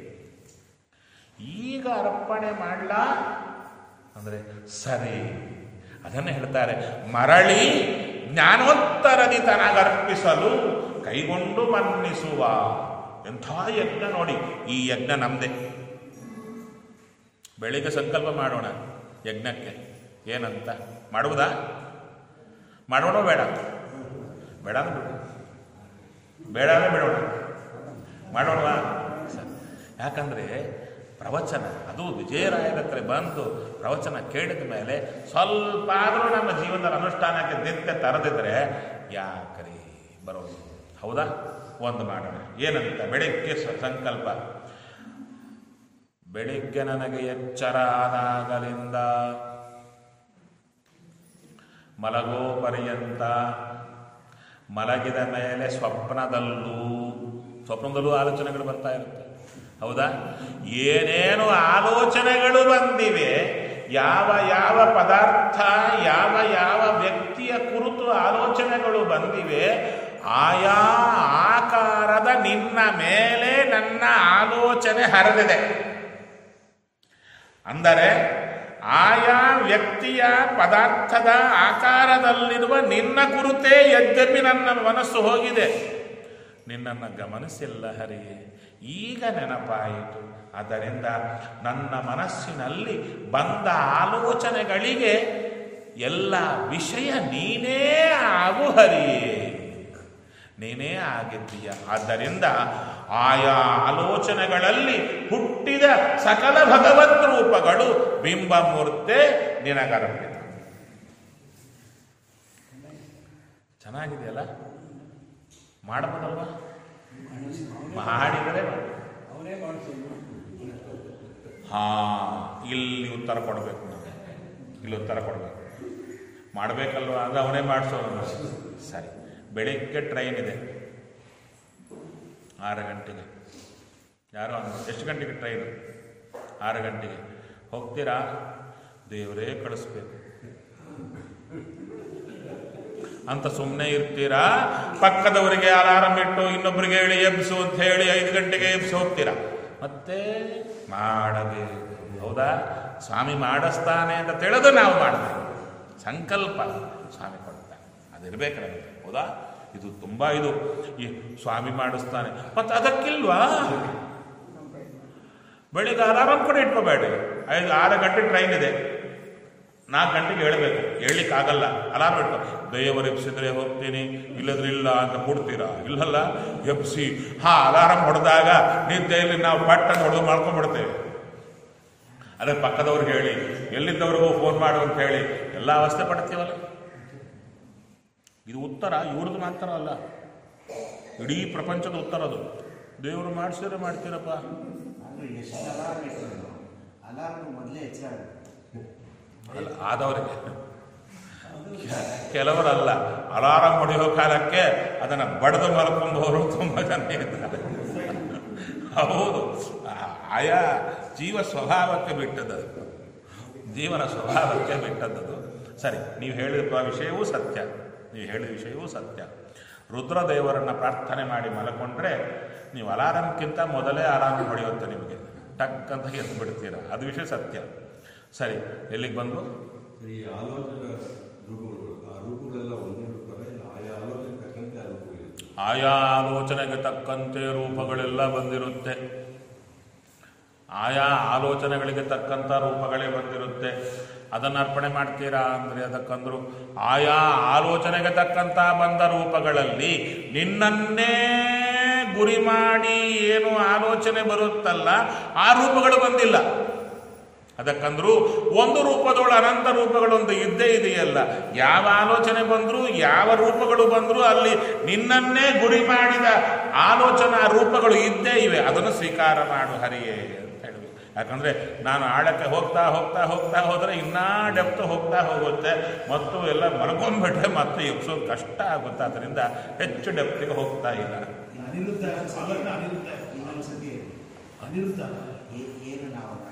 ಈಗ ಅರ್ಪಣೆ ಮಾಡ್ಲಾ ಅಂದ್ರೆ ಸರಿ ಅದನ್ನು ಹೇಳ್ತಾರೆ ಮರಳಿ ಜ್ಞಾನೋತ್ತರದಿ ತನಗರ್ಪಿಸಲು ಕೈಗೊಂಡು ಮನ್ನಿಸುವ ಎಂಥ ಯಜ್ಞ ನೋಡಿ ಈ ಯಜ್ಞ ನಮ್ದೇ ಬೆಳಿಗ್ಗೆ ಸಂಕಲ್ಪ ಮಾಡೋಣ ಯಜ್ಞಕ್ಕೆ ಏನಂತ ಮಾಡುವುದಾ ಮಾಡೋಣ ಬೇಡ ಬೇಡ ಅಂದ್ರೆ ಬಿಡು ಬೇಡ ಅಂದ್ರೆ ಬಿಡೋಣ ಮಾಡೋಣವಾ ಸರಿ. ಯಾಕಂದ್ರೆ ಪ್ರವಚನ ಅದು ವಿಜಯರಾಯರ ಹತ್ರ ಬಂದು ಪ್ರವಚನ ಕೇಳಿದ ಮೇಲೆ ಸ್ವಲ್ಪ ಆದರೂ ನಮ್ಮ ಜೀವನದ ಅನುಷ್ಠಾನಕ್ಕೆ ನಿತ್ಯ ತರದಿದ್ರೆ ಯಾಕ್ರಿ ಬರೋದು ಹೌದಾ ಒಂದು ಮಾಡೋಣ ಏನಂತ ಬೆಳಿಗ್ಗೆ ಸ- ಸಂಕಲ್ಪ ಬೆಳಿಗ್ಗೆ ನನಗೆ ಎಚ್ಚರ ಆದಾಗಲಿಂದ ಮಲಗೋ ಪರ್ಯಂತ ಮಲಗಿದ ಮೇಲೆ ಸ್ವಪ್ನದಲ್ಲೂ ಸ್ವಪ್ನದಲ್ಲೂ ಆಲೋಚನೆಗಳು ಬರ್ತಾ ಇರುತ್ತೆ ಹೌದಾ ಏನೇನು ಆಲೋಚನೆಗಳು ಬಂದಿವೆ ಯಾವ ಯಾವ ಪದಾರ್ಥ ಯಾವ ಯಾವ ವ್ಯಕ್ತಿಯ ಕುರಿತು ಆಲೋಚನೆಗಳು ಬಂದಿವೆ ಆಯಾ ಆಕಾರದ ನಿನ್ನ ಮೇಲೆ ನನ್ನ ಆಲೋಚನೆ ಹರಿದಿದೆ ಅಂದರೆ ಆಯಾ ವ್ಯಕ್ತಿಯ ಪದಾರ್ಥದ ಆಕಾರದಲ್ಲಿರುವ ನಿನ್ನ ಕುರಿತೇ ಯದ್ಯಪಿ ನನ್ನ ಮನಸ್ಸು ಹೋಗಿದೆ ನಿನ್ನನ್ನು ಗಮನಿಸಿಲ್ಲ ಹರಿಯೇ ಈಗ ನೆನಪಾಯಿತು ಆದ್ದರಿಂದ ನನ್ನ ಮನಸ್ಸಿನಲ್ಲಿ ಬಂದ ಆಲೋಚನೆಗಳಿಗೆ ಎಲ್ಲ ವಿಷಯ ನೀನೇ ಆಗು ಹರಿಯೇ ನೀನೇ ಆಗಿದ್ದೀಯ ಆದ್ದರಿಂದ ಆಯಾ ಆಲೋಚನೆಗಳಲ್ಲಿ ಹುಟ್ಟಿದ ಸಕಲ ಭಗವತ್ ರೂಪಗಳು ಬಿಂಬಮೂರ್ತೆ ನಿನಗರ್ಪಿತ ಚೆನ್ನಾಗಿದೆಯಲ್ಲ ಮಾಡಬಹುದಲ್ವಾ ಮಾಡಿದರೆ ಮಾಡು. ಅವನೇ ಮಾಡಿಸೋದು ಹಾ ಇಲ್ಲಿ ಉತ್ತರ ಕೊಡಬೇಕು ನಮಗೆ ಇಲ್ಲಿ ಉತ್ತರ ಕೊಡಬೇಕು ಮಾಡಬೇಕಲ್ವಾ ಅದು ಅವನೇ ಮಾಡಿಸೋನು ಸರಿ ಬೆಳಿಗ್ಗೆ ಟ್ರೈನ್ ಇದೆ ಆರು ಗಂಟೆಗೆ ಯಾರೋ ಅಂದ್ರು, ಎಷ್ಟು ಗಂಟೆಗೆ ಟ್ರೈನ್ ಆರು ಗಂಟೆಗೆ ಹೋಗ್ತೀರಾ ದೇವರೇ ಕಳಿಸ್ಬೇಕು ಅಂತ ಸುಮ್ಮನೆ ಇರ್ತೀರಾ ಪಕ್ಕದವರಿಗೆ ಅಲಾರಂ ಇಟ್ಟು ಇನ್ನೊಬ್ಬರಿಗೆ ಹೇಳಿ ಎಬ್ಸು ಅಂತ ಹೇಳಿ ಐದು ಗಂಟೆಗೆ ಎಬ್ಸಿ ಹೋಗ್ತೀರಾ ಮತ್ತೆ ಮಾಡಬೇಕು ಹೌದಾ ಸ್ವಾಮಿ ಮಾಡಿಸ್ತಾನೆ ಅಂತ ತಿಳಿದು ನಾವು ಮಾಡಬೇಕು ಸಂಕಲ್ಪ ಸ್ವಾಮಿ ಕೊಡ್ತಾನೆ ಅದಿರ್ಬೇಕು ನಮಗೆ ಹೌದಾ ಇದು ತುಂಬ ಇದು ಈ ಸ್ವಾಮಿ ಮಾಡಿಸ್ತಾನೆ ಮತ್ತೆ ಅದಕ್ಕಿಲ್ವಾ ಬೆಳಿಗ್ಗೆ ಅಲಾರಂ ಕೂಡ ಇಟ್ಕೋಬೇಡಿ ಐದು ಆರು ಗಂಟೆ ಟ್ರೈನ್ ಇದೆ ನಾಲ್ಕು ಗಂಟೆಗೆ ಹೇಳಬೇಕು ಹೇಳಲಿಕ್ಕಾಗಲ್ಲ ಅಲಾರ್ಮ್ ಇಟ್ಟು ದೇವರು ಎಬ್ಸಿದ್ರೆ ಹೋಗ್ತೀನಿ ಇಲ್ಲದ್ರೆ ಇಲ್ಲ ಅಂತ ಕೊಡ್ತೀರಾ ಇಲ್ಲಲ್ಲ ಎಬ್ಸಿ ಹಾ ಅಲಾರಂ ಹೊಡೆದಾಗ ನಿದ್ದೆಯಲ್ಲಿ ನಾವು ಪಟ್ಟನ್ನು ಹೊಡೆದು ಮಾಡ್ಕೊಂಡ್ಬಿಡ್ತೇವೆ ಅದೇ ಪಕ್ಕದವ್ರಿಗೆ ಹೇಳಿ ಎಲ್ಲಿದ್ದವ್ರಿಗೂ ಫೋನ್ ಮಾಡು ಅಂತ ಹೇಳಿ ಎಲ್ಲ ಅವಸ್ಥೆ ಪಡ್ತೀವಲ್ಲ ಇದು ಉತ್ತರ ಇವ್ರದ್ದು ಮಾತ್ರ ಅಲ್ಲ ಇಡೀ ಪ್ರಪಂಚದ ಉತ್ತರ ಅದು ದೇವರು ಮಾಡಿಸಿದ್ರೆ ಮಾಡ್ತೀರಪ್ಪ ಅಂದ್ರೆ ಎಷ್ಟು ಅಲಾರ್ಮ್ ಇಟ್ಟಿದ್ರು ಅಲಾರ್ಮ್ ಮೊದಲೇ ಎಚ್ಚರ ಅಲ್ಲ ಆದವರಿಗೆ ಕೆಲವರಲ್ಲ ಅಲಾರಾಂ ಹೊಡೆಯೋ ಕಾಲಕ್ಕೆ ಅದನ್ನ ಬಡಿದು ಮಲ್ಕೊಂಬವರು ತುಂಬ ಜನ ಇದ್ದಾರೆ ಹೌದು ಆ- ಆಯಾ ಜೀವ ಸ್ವಭಾವಕ್ಕೆ ಬಿಟ್ಟದ್ದು ಜೀವನ ಸ್ವಭಾವಕ್ಕೆ ಬಿಟ್ಟದ್ದು ಸರಿ ನೀವು ಹೇಳಿದ ವಿಷಯವೂ ಸತ್ಯ ನೀವು ಹೇಳಿದ ವಿಷಯವೂ ಸತ್ಯ ರುದ್ರದೇವರನ್ನ ಪ್ರಾರ್ಥನೆ ಮಾಡಿ ಮಲ್ಕೊಂಡ್ರೆ ನೀವು ಅಲಾರಂಕ್ಕಿಂತ ಮೊದಲೇ ಅಲಾರ್ಮ್ ಹೊಡೆಯುತ್ತೆ ನಿಮಗೆ ಟಕ್ ಅಂತ ಎದ್ದು ಬಿಡ್ತೀರ ಅದು ವಿಷಯ ಸತ್ಯ ಸರಿ ಎಲ್ಲಿಗೆ ಬಂದು ಈ ಆಲೋಚನೆ ರೂಪಗಳು ಆ ರೂಪಗಳೆಲ್ಲ ಒಂದೇ ರೂಪವೇ ಇಲ್ಲ ಆಯಾ ಆಲೋಚನೆ ತಕ್ಕಂತೆ ಆ ರೂಪಗಳಿರುತ್ತೆ ಆಯಾ ಆಲೋಚನೆಗೆ ತಕ್ಕಂತೆ ರೂಪಗಳೆಲ್ಲ ಬಂದಿರುತ್ತೆ ಆಯಾ ಆಲೋಚನೆಗಳಿಗೆ ತಕ್ಕಂಥ ರೂಪಗಳೇ ಬಂದಿರುತ್ತೆ ಅದನ್ನು ಅರ್ಪಣೆ ಮಾಡ್ತೀರಾ ಅಂದರೆ ಅದಕ್ಕಂದ್ರು ಆಯಾ ಆಲೋಚನೆಗೆ ತಕ್ಕಂಥ ಬಂದ ರೂಪಗಳಲ್ಲಿ ನಿನ್ನನ್ನೇ ಗುರಿ ಮಾಡಿ ಏನು ಆಲೋಚನೆ ಬರುತ್ತಲ್ಲ ಆ ರೂಪಗಳು ಬಂದಿಲ್ಲ ಅದಕ್ಕಂದ್ರು ಒಂದು ರೂಪದೊಳು ಅನಂತ ರೂಪಗಳೊಂದು ಇದ್ದೇ ಇದೆಯಲ್ಲ ಯಾವ ಆಲೋಚನೆ ಬಂದರೂ ಯಾವ ರೂಪಗಳು ಬಂದರೂ ಅಲ್ಲಿ ನಿನ್ನನ್ನೇ ಗುರಿ ಮಾಡಿದ ಆಲೋಚನಾ ರೂಪಗಳು ಇದ್ದೇ ಇವೆ ಅದನ್ನು ಸ್ವೀಕಾರ ಮಾಡು ಹರಿಯೇ ಅಂತ ಹೇಳಬೇಕು ಯಾಕಂದ್ರೆ ನಾನು ಆಳಕ್ಕೆ ಹೋಗ್ತಾ ಹೋಗ್ತಾ ಹೋಗ್ತಾ ಹೋದರೆ ಇನ್ನೂ ಡೆಪ್ತ್ ಹೋಗ್ತಾ ಹೋಗುತ್ತೆ ಮತ್ತು ಎಲ್ಲ ಮಲ್ಕೊಂಡ್ಬಿಟ್ರೆ ಮತ್ತೆ ಎಬ್ಸೋದು ಕಷ್ಟ ಆಗುತ್ತೆ ಅದರಿಂದ ಹೆಚ್ಚು ಡೆಪ್ತಿಗೆ ಹೋಗ್ತಾ ಇಲ್ಲ ಅನಿರುದ್ಧ ಸಾಧಕ ಅನಿರುದ್ಧ ಇನ್ನೊಂದ್ಸತಿ ಅನಿರುದ್ಧ ಏ- ಏನು ನಾವು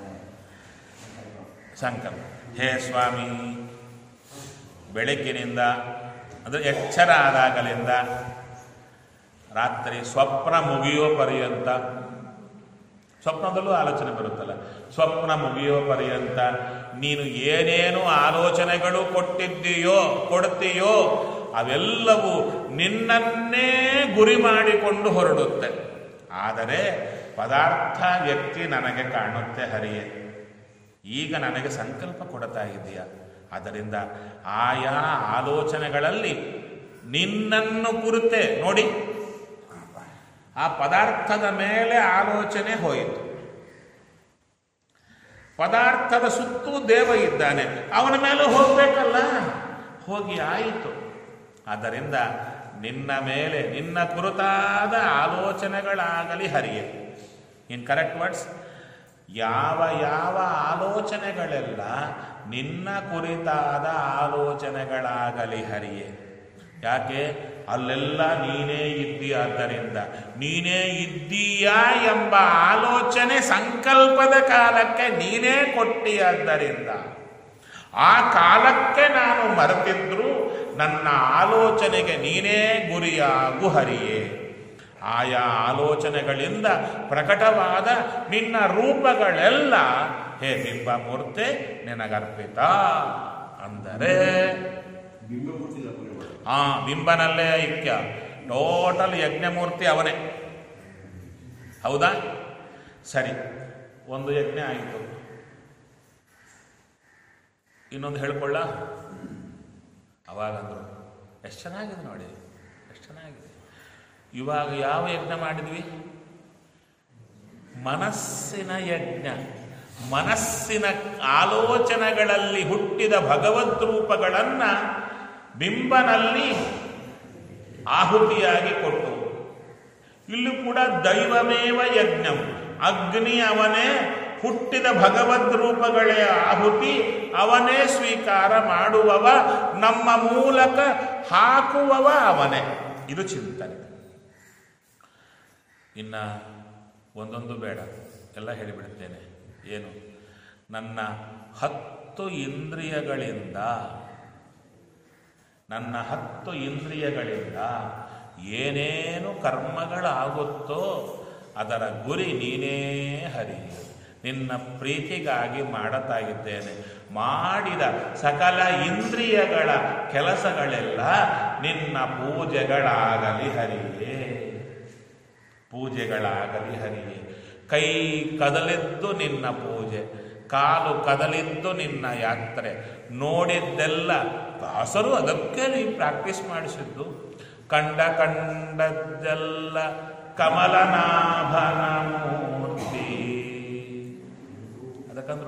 ಸಂಕಲ್ಪ ಹೇ ಸ್ವಾಮಿ ಬೆಳಗ್ಗಿನಿಂದ ಅಂದರೆ ಎಚ್ಚರ ಆದಾಗಲಿಂದ ರಾತ್ರಿ ಸ್ವಪ್ನ ಮುಗಿಯೋ ಪರ್ಯಂತ ಸ್ವಪ್ನದಲ್ಲೂ ಆಲೋಚನೆ ಬರುತ್ತಲ್ಲ ಸ್ವಪ್ನ ಮುಗಿಯೋ ಪರ್ಯಂತ ನೀನು ಏನೇನು ಆಲೋಚನೆಗಳು ಕೊಟ್ಟಿದ್ದೀಯೋ ಕೊಡ್ತೀಯೋ ಅವೆಲ್ಲವೂ ನಿನ್ನನ್ನೇ ಗುರಿ ಮಾಡಿಕೊಂಡು ಹೊರಡುತ್ತೆ ಆದರೆ ಪದಾರ್ಥ ವ್ಯಕ್ತಿ ನನಗೆ ಕಾಣುತ್ತೆ ಹರಿಯೇ ಈಗ ನನಗೆ ಸಂಕಲ್ಪ ಕೊಡ್ತಾ ಇದೆಯಾ ಆದ್ದರಿಂದ ಆಯಾ ಆಲೋಚನೆಗಳಲ್ಲಿ ನಿನ್ನನ್ನು ಕುರಿತೆ ನೋಡಿ ಆ ಪದಾರ್ಥದ ಮೇಲೆ ಆಲೋಚನೆ ಹೋಯಿತು ಪದಾರ್ಥದ ಸುತ್ತೂ ದೇವ ಇದ್ದಾನೆ ಅವನ ಮೇಲೆ ಹೋಗಬೇಕಲ್ಲ ಹೋಗಿ ಆಯಿತು ಆದ್ದರಿಂದ ನಿನ್ನ ಮೇಲೆ ನಿನ್ನ ಕುರಿತಾದ ಆಲೋಚನೆಗಳಾಗಲಿ ಹರಿಯೆ ಇನ್ ಕರೆಕ್ಟ್ ವರ್ಡ್ಸ್ ಯಾವ ಯಾವ ಆಲೋಚನೆಗಳೆಲ್ಲ ನಿನ್ನ ಕುರಿತಾದ ಆಲೋಚನೆಗಳಾಗಲಿ ಹರಿಯೆ ಯಾಕೆ ಅಲ್ಲೆಲ್ಲ ನೀನೇ ಇದ್ದೀಯಾದ್ದರಿಂದ ನೀನೇ ಇದ್ದೀಯಾ ಎಂಬ ಆಲೋಚನೆ ಸಂಕಲ್ಪದ ಕಾಲಕ್ಕೆ ನೀನೇ ಕೊಟ್ಟಿಯಾದ್ದರಿಂದ ಆ ಕಾಲಕ್ಕೆ ನಾನು ಮರೆತಿದ್ರು ನನ್ನ ಆಲೋಚನೆಗೆ ನೀನೇ ಗುರಿಯಾಗು ಹರಿಯೇ ಆಯಾ ಆಲೋಚನೆಗಳಿಂದ ಪ್ರಕಟವಾದ ನಿನ್ನ ರೂಪಗಳೆಲ್ಲ ಹೇ ಬಿಂಬ ಮೂರ್ತಿ ನಿನಗರ್ಪಿತ ಅಂದರೆ ಬಿಂಬಮೂರ್ತಿ ಅರ್ಪಣೆ ಮಾಡಿ ಆ ಬಿಂಬನಲ್ಲೇ ಐಕ್ಯ ಟೋಟಲ್ ಯಜ್ಞಮೂರ್ತಿ ಅವನೇ ಹೌದಾ ಸರಿ ಒಂದು ಯಜ್ಞ ಆಯಿತು ಇನ್ನೊಂದು ಹೇಳ್ಕೊಳ್ಳ ಅವಾಗಂದ್ರು ಎಷ್ಟು ಚೆನ್ನಾಗಿದೆ ನೋಡಿ ಎಷ್ಟು ಚೆನ್ನಾಗಿದೆ ಇವಾಗ ಯಾವ ಯಜ್ಞ ಮಾಡಿದ್ವಿ ಮನಸ್ಸಿನ ಯಜ್ಞ ಮನಸ್ಸಿನ ಆಲೋಚನೆಗಳಲ್ಲಿ ಹುಟ್ಟಿದ ಭಗವದ್ ರೂಪಗಳನ್ನು ಬಿಂಬನಲ್ಲಿ ಆಹುತಿಯಾಗಿ ಕೊಟ್ಟು ಇಲ್ಲಿ ಕೂಡ ದೈವಮೇವ ಯಜ್ಞಂ ಅಗ್ನಿ ಅವನೇ ಹುಟ್ಟಿದ ಭಗವದ್ ರೂಪಗಳೇ ಆಹುತಿ ಅವನೇ ಸ್ವೀಕಾರ ಮಾಡುವವ ನಮ್ಮ ಮೂಲಕ ಹಾಕುವವ ಅವನೇ ಇದು ಚಿಂತನೆ ಇನ್ನ ಒಂದೊಂದು ಬೇಡ ಎಲ್ಲ ಹೇಳಿಬಿಡುತ್ತೇನೆ ಏನು ನನ್ನ ಹತ್ತು ಇಂದ್ರಿಯಗಳಿಂದ ನನ್ನ ಹತ್ತು ಇಂದ್ರಿಯಗಳಿಂದ ಏನೇನು ಕರ್ಮಗಳಾಗುತ್ತೋ ಅದರ ಗುರಿ ನೀನೇ ಹರಿ ನಿನ್ನ ಪ್ರೀತಿಗಾಗಿ ಮಾಡುತ್ತಾ ಇದ್ದೇನೆ ಮಾಡಿದ ಸಕಲ ಇಂದ್ರಿಯಗಳ ಕೆಲಸಗಳೆಲ್ಲ ನಿನ್ನ ಪೂಜೆಗಳಾಗಲಿ ಹರಿಯೇ ಪೂಜೆಗಳಾಗಲಿ ಹರಿಯೇ ಕೈ ಕದಲಿದ್ದು ನಿನ್ನ ಪೂಜೆ ಕಾಲು ಕದಲಿದ್ದು ನಿನ್ನ ಯಾತ್ರೆ ನೋಡಿದ್ದೆಲ್ಲ ದಾಸರು ಅದಕ್ಕೆ ನೀವು ಪ್ರಾಕ್ಟೀಸ್ ಮಾಡಿಸಿದ್ದು ಕಂಡ ಕಂಡದ್ದೆಲ್ಲ ಕಮಲನಾಭನ ಮೂರ್ತಿ ಅದಕ್ಕಂದ್ರು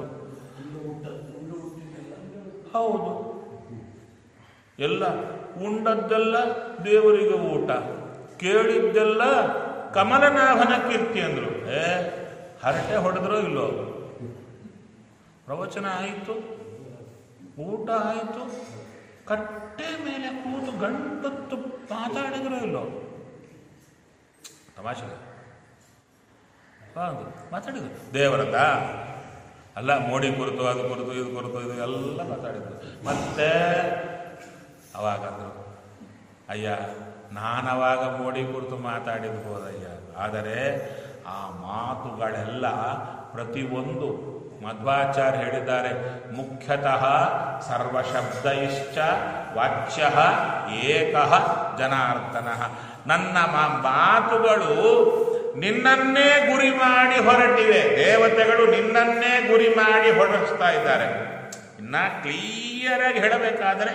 ಹೌದು ಎಲ್ಲ ಉಂಡದ್ದೆಲ್ಲ ದೇವರಿಗೆ ಊಟ ಕೇಳಿದ್ದೆಲ್ಲ ಕಮಲನಾಭನ ಕೀರ್ತಿ ಅಂದ್ರು ಏ ಹರಟೆ ಹೊಡೆದ್ರೋ ಇಲ್ಲೋ ಪ್ರವಚನ ಆಯಿತು ಊಟ ಆಯಿತು ಕಟ್ಟೆ ಮೇಲೆ ಕೂತು ಗಂಟತ್ತು ಮಾತಾಡಿದ್ರೋ ಇಲ್ಲೋ ತಮಾಷೆ ಹೌದು ಮಾತಾಡಿದ್ರು ದೇವರದ ಅಲ್ಲ ಮೋಡಿ ಕುರಿತು ಅದು ಕುರಿತು ಇದು ಕುರಿತು ಇದು ಎಲ್ಲ ಮಾತಾಡಿದ್ರು ಮತ್ತೆ ಅವಾಗಂದ್ರು ಅಯ್ಯ ನಾನವಾಗ ಮೋಡಿ ಕುರಿತು ಮಾತಾಡಿದ್ಬೋದಯ್ಯ ಆದರೆ ಆ ಮಾತುಗಳೆಲ್ಲ ಪ್ರತಿಯೊಂದು ಮಧ್ವಾಚಾರ್ಯ ಹೇಳಿದ್ದಾರೆ ಮುಖ್ಯತಃ ಸರ್ವಶಬ್ದೈಶ್ಚ ವಾಚ್ಯ ಏಕಃ ಜನಾರ್ದನ ನನ್ನ ಮಾ- ಮಾತುಗಳು ನಿನ್ನನ್ನೇ ಗುರಿ ಮಾಡಿ ಹೊರಟಿವೆ ದೇವತೆಗಳು ನಿನ್ನನ್ನೇ ಗುರಿ ಮಾಡಿ ಹೊರಡಿಸ್ತಾ ಇದ್ದಾರೆ ಇನ್ನ ಕ್ಲಿಯರ್ ಆಗಿ ಹೇಳಬೇಕಾದರೆ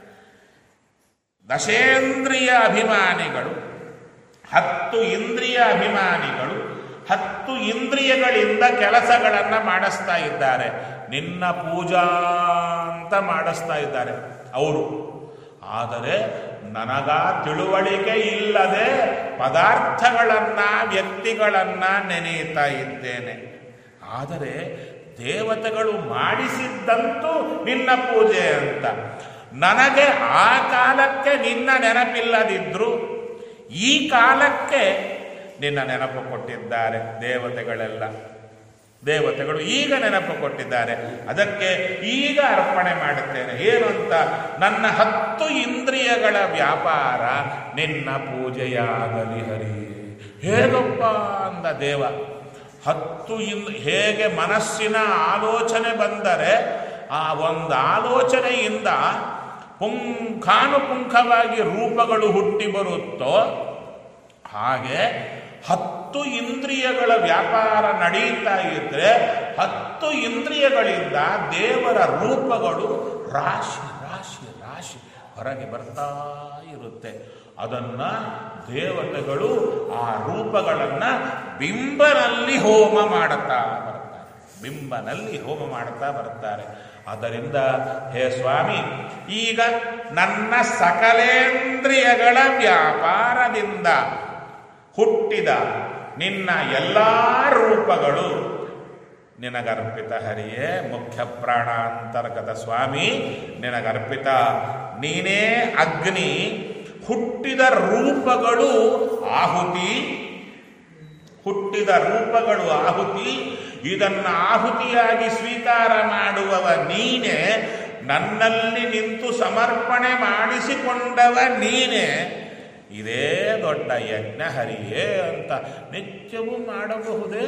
ದಶೇಂದ್ರಿಯ ಅಭಿಮಾನಿಗಳು ಹತ್ತು ಇಂದ್ರಿಯ ಅಭಿಮಾನಿಗಳು ಹತ್ತು ಇಂದ್ರಿಯಗಳಿಂದ ಕೆಲಸಗಳನ್ನು ಮಾಡಿಸ್ತಾ ಇದ್ದಾರೆ ನಿನ್ನ ಪೂಜಾ ಅಂತ ಮಾಡಿಸ್ತಾ ಇದ್ದಾರೆ ಅವರು ಆದರೆ ನನಗ ತಿಳುವಳಿಕೆ ಇಲ್ಲದೆ ಪದಾರ್ಥಗಳನ್ನ ವ್ಯಕ್ತಿಗಳನ್ನ ನೆನೆಯುತ್ತಾ ಇದ್ದೇನೆ ಆದರೆ ದೇವತೆಗಳು ಮಾಡಿಸಿದ್ದಂತೂ ನಿನ್ನ ಪೂಜೆ ಅಂತ ನನಗೆ ಆ ಕಾಲಕ್ಕೆ ನಿನ್ನ ನೆನಪಿಲ್ಲದಿದ್ರು ಈ ಕಾಲಕ್ಕೆ ನಿನ್ನ ನೆನಪು ಕೊಟ್ಟಿದ್ದಾರೆ ದೇವತೆಗಳೆಲ್ಲ ದೇವತೆಗಳು ಈಗ ನೆನಪು ಕೊಟ್ಟಿದ್ದಾರೆ ಅದಕ್ಕೆ ಈಗ ಅರ್ಪಣೆ ಮಾಡುತ್ತೇನೆ ಏನು ಅಂತ ನನ್ನ ಹತ್ತು ಇಂದ್ರಿಯಗಳ ವ್ಯಾಪಾರ ನಿನ್ನ ಪೂಜೆಯಾಗಲಿ ಹರಿ ಹೇಗಪ್ಪ ಅಂದ ದೇವ ಹತ್ತು ಇನ್ ಹೇಗೆ ಮನಸ್ಸಿನ ಆಲೋಚನೆ ಬಂದರೆ ಆ ಒಂದು ಆಲೋಚನೆಯಿಂದ ಪುಂಖಾನುಪುಂಖವಾಗಿ ರೂಪಗಳು ಹುಟ್ಟಿ ಬರುತ್ತೋ ಹಾಗೆ ಹತ್ತು ಇಂದ್ರಿಯಗಳ ವ್ಯಾಪಾರ ನಡೀತಾ ಇದ್ರೆ ಹತ್ತು ಇಂದ್ರಿಯಗಳಿಂದ ದೇವರ ರೂಪಗಳು ರಾಶಿ ರಾಶಿ ರಾಶಿ ಹೊರಗೆ ಬರ್ತಾ ಇರುತ್ತೆ ಅದನ್ನ ದೇವತೆಗಳು ಆ ರೂಪಗಳನ್ನ ಬಿಂಬನಲ್ಲಿ ಹೋಮ ಮಾಡುತ್ತಾ ಬರ್ತಾರೆ ಬಿಂಬನಲ್ಲಿ ಹೋಮ ಮಾಡುತ್ತಾ ಬರ್ತಾರೆ ಆದ್ದರಿಂದ ಹೇ ಸ್ವಾಮಿ ಈಗ ನನ್ನ ಸಕಲೇಂದ್ರಿಯಗಳ ವ್ಯಾಪಾರದಿಂದ ಹುಟ್ಟಿದ ನಿನ್ನ ಎಲ್ಲ ರೂಪಗಳು ನಿನಗರ್ಪಿತ ಹರಿಯೇ ಮುಖ್ಯ ಪ್ರಾಣಾಂತರ್ಗತ ಸ್ವಾಮಿ ನಿನಗರ್ಪಿತ ನೀನೇ ಅಗ್ನಿ ಹುಟ್ಟಿದ ರೂಪಗಳು ಆಹುತಿ ಹುಟ್ಟಿದ ರೂಪಗಳು ಆಹುತಿ ಇದನ್ನ ಆಹುತಿಯಾಗಿ ಸ್ವೀಕಾರ ಮಾಡುವವ ನೀನೇ ನನ್ನಲ್ಲಿ ನಿಂತು ಸಮರ್ಪಣೆ ಮಾಡಿಸಿಕೊಂಡವ ನೀನೇ ಇದೇ ದೊಡ್ಡ ಯಜ್ಞ ಹರಿಯೇ ಅಂತ ನಿತ್ಯವೂ ಮಾಡಬಹುದೇ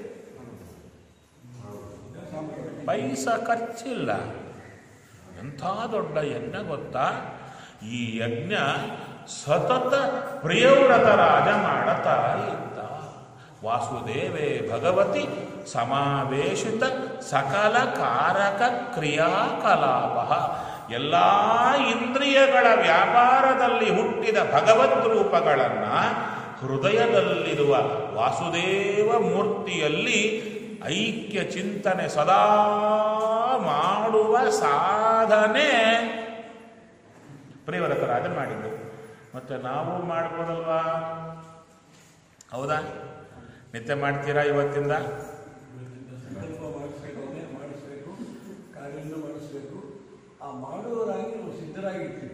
ಪೈಸ ಖರ್ಚಿಲ್ಲ ಎಂಥ ದೊಡ್ಡ ಯಜ್ಞ ಗೊತ್ತಾ ಈ ಯಜ್ಞ ಸತತ ಪ್ರಿಯವ್ರತ ರಾಜ ಮಾಡತಾ ಇದ್ದ ವಾಸುದೇವೇ ಭಗವತಿ ಸಮಾವೇಶಿತ ಸಕಲ ಕಾರಕ ಕ್ರಿಯಾಕಲಾಪ ಎಲ್ಲ ಇಂದ್ರಿಯಗಳ ವ್ಯಾಪಾರದಲ್ಲಿ ಹುಟ್ಟಿದ ಭಗವದ್ ರೂಪಗಳನ್ನು ಹೃದಯದಲ್ಲಿರುವ ವಾಸುದೇವ ಮೂರ್ತಿಯಲ್ಲಿ ಐಕ್ಯ ಚಿಂತನೆ ಸದಾ ಮಾಡುವ ಸಾಧನೆ ಪ್ರಿಯವ್ರತರಾಜ ಮಾಡಿದ್ದು ಮತ್ತೆ ನಾವು ಮಾಡ್ಬೋದಲ್ವಾ ಹೌದಾ ನಿತ್ಯ ಮಾಡ್ತೀರಾ ಇವತ್ತಿಂದ ಸಂಕಲ್ಪ ಮಾಡಿಸ್ಬೇಕು ಮಾಡಿಸ್ಬೇಕು ಕಾರ್ಯವನ್ನು ಮಾಡಿಸ್ಬೇಕು ಆ ಮಾಡುವವರಾಗಿ ನಾವು ಸಿದ್ಧರಾಗಿರ್ತೀವಿ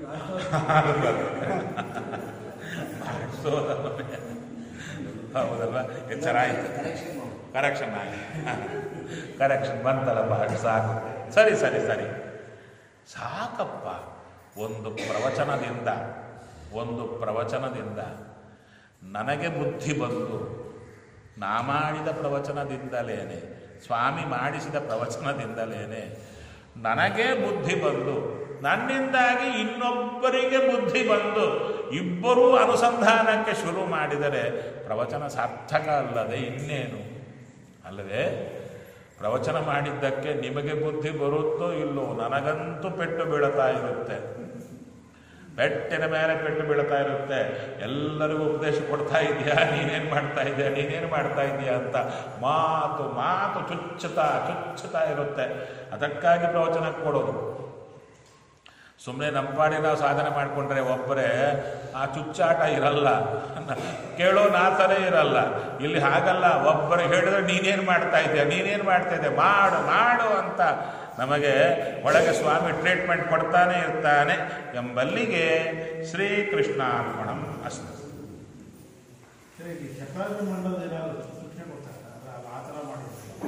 ಹೌದಲ್ವಾ ಎಚ್ಚರ ಆಯ್ತು ಕರೆಕ್ಷನ್ ಮಾಡು ಕರೆಕ್ಷನ್ ಆಗಿ ಕರೆಕ್ಷನ್ ಬಂತಲ್ಲಪ್ಪ ಅದು ಸಾಕು ಸರಿ ಸರಿ ಸರಿ ಸಾಕಪ್ಪ ಒಂದು ಪ್ರವಚನದಿಂದ ಒಂದು ಪ್ರವಚನದಿಂದ ನನಗೆ ಬುದ್ಧಿ ಬಂದು ನಾ ಮಾಡಿದ ಪ್ರವಚನದಿಂದಲೇನೆ ಸ್ವಾಮಿ ಮಾಡಿಸಿದ ಪ್ರವಚನದಿಂದಲೇನೆ ನನಗೆ ಬುದ್ಧಿ ಬಂದು ನನ್ನಿಂದಾಗಿ ಇನ್ನೊಬ್ಬರಿಗೆ ಬುದ್ಧಿ ಬಂದು ಇಬ್ಬರೂ ಅನುಸಂಧಾನಕ್ಕೆ ಶುರು ಮಾಡಿದರೆ ಪ್ರವಚನ ಸಾರ್ಥಕ ಅಲ್ಲದೆ ಇನ್ನೇನು ಅಲ್ಲದೆ ಪ್ರವಚನ ಮಾಡಿದ್ದಕ್ಕೆ ನಿಮಗೆ ಬುದ್ಧಿ ಬರುತ್ತೋ ಇಲ್ಲೋ ನನಗಂತೂ ಪೆಟ್ಟು ಬೀಳ್ತಾ ಇರುತ್ತೆ ಪೆಟ್ಟಿನ ಮೇಲೆ ಪೆಟ್ಟು ಬೀಳ್ತಾ ಇರುತ್ತೆ ಎಲ್ಲರಿಗೂ ಉಪದೇಶ ಕೊಡ್ತಾ ಇದೆಯಾ ನೀನೇನು ಮಾಡ್ತಾ ಇದೆಯಾ ನೀನೇನು ಮಾಡ್ತಾ ಇದೆಯಾ ಅಂತ ಮಾತು ಮಾತು ಚುಚ್ಚುತ್ತಾ ಚುಚ್ಚುತ್ತಾ ಇರುತ್ತೆ ಅದಕ್ಕಾಗಿ ಪ್ರವಚನ ಕೊಡೋದು ಸುಮ್ಮನೆ ನಂಪಾಡಿ ನಾವು ಸಾಧನೆ ಮಾಡಿಕೊಂಡ್ರೆ ಒಬ್ಬರೇ ಆ ಚುಚ್ಚಾಟ ಇರಲ್ಲ ಕೇಳೋ ನಾತನೇ ಇರಲ್ಲ ಇಲ್ಲಿ ಹಾಗಲ್ಲ ಒಬ್ಬರು ಹೇಳಿದ್ರೆ ನೀನೇನು ಮಾಡ್ತಾ ಇದ್ದೀಯ ನೀನೇನು ಮಾಡ್ತಾ ಇದ್ದೆ ಮಾಡು ಮಾಡು ಅಂತ ನಮಗೆ ಒಳಗೆ ಸ್ವಾಮಿ ಟ್ರೀಟ್ಮೆಂಟ್ ಕೊಡ್ತಾನೆ ಇರ್ತಾನೆ ಎಂಬಲ್ಲಿಗೆ ಶ್ರೀಕೃಷ್ಣಾರ್ಪಣಂ ಅಸ್ತು ಸರಿ ಈ ಚಕ್ರಾರ್ಥ ಮಂಡಲದ ಏನಾದ್ರು ಸೂಚನೆ ಕೊಡ್ತಾರೆ ಅದ್ರ ಆ ಥರ ಮಾಡೋದು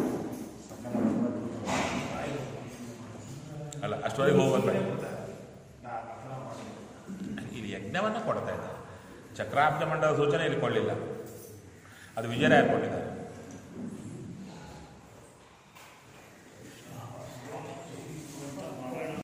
ಅಲ್ಲ ಅಷ್ಟವರೆಗೆ ಹೋಗೋದು ನಾ ಆ ಥರ ಮಾಡೋದು ಇಲ್ಲಿ ಯಜ್ಞವನ್ನು ಕೊಡ್ತಾ ಇದ್ದಾರೆ ಚಕ್ರಾಬ್ಜ ಮಂಡಲ ಸೂಚನೆ ಇಲ್ಲಿ ಕೊಳ್ಳಿಲ್ಲ ಅದು ವಿಜಯರಾಯ ಕೊಟ್ಟಿದ್ದಾರೆ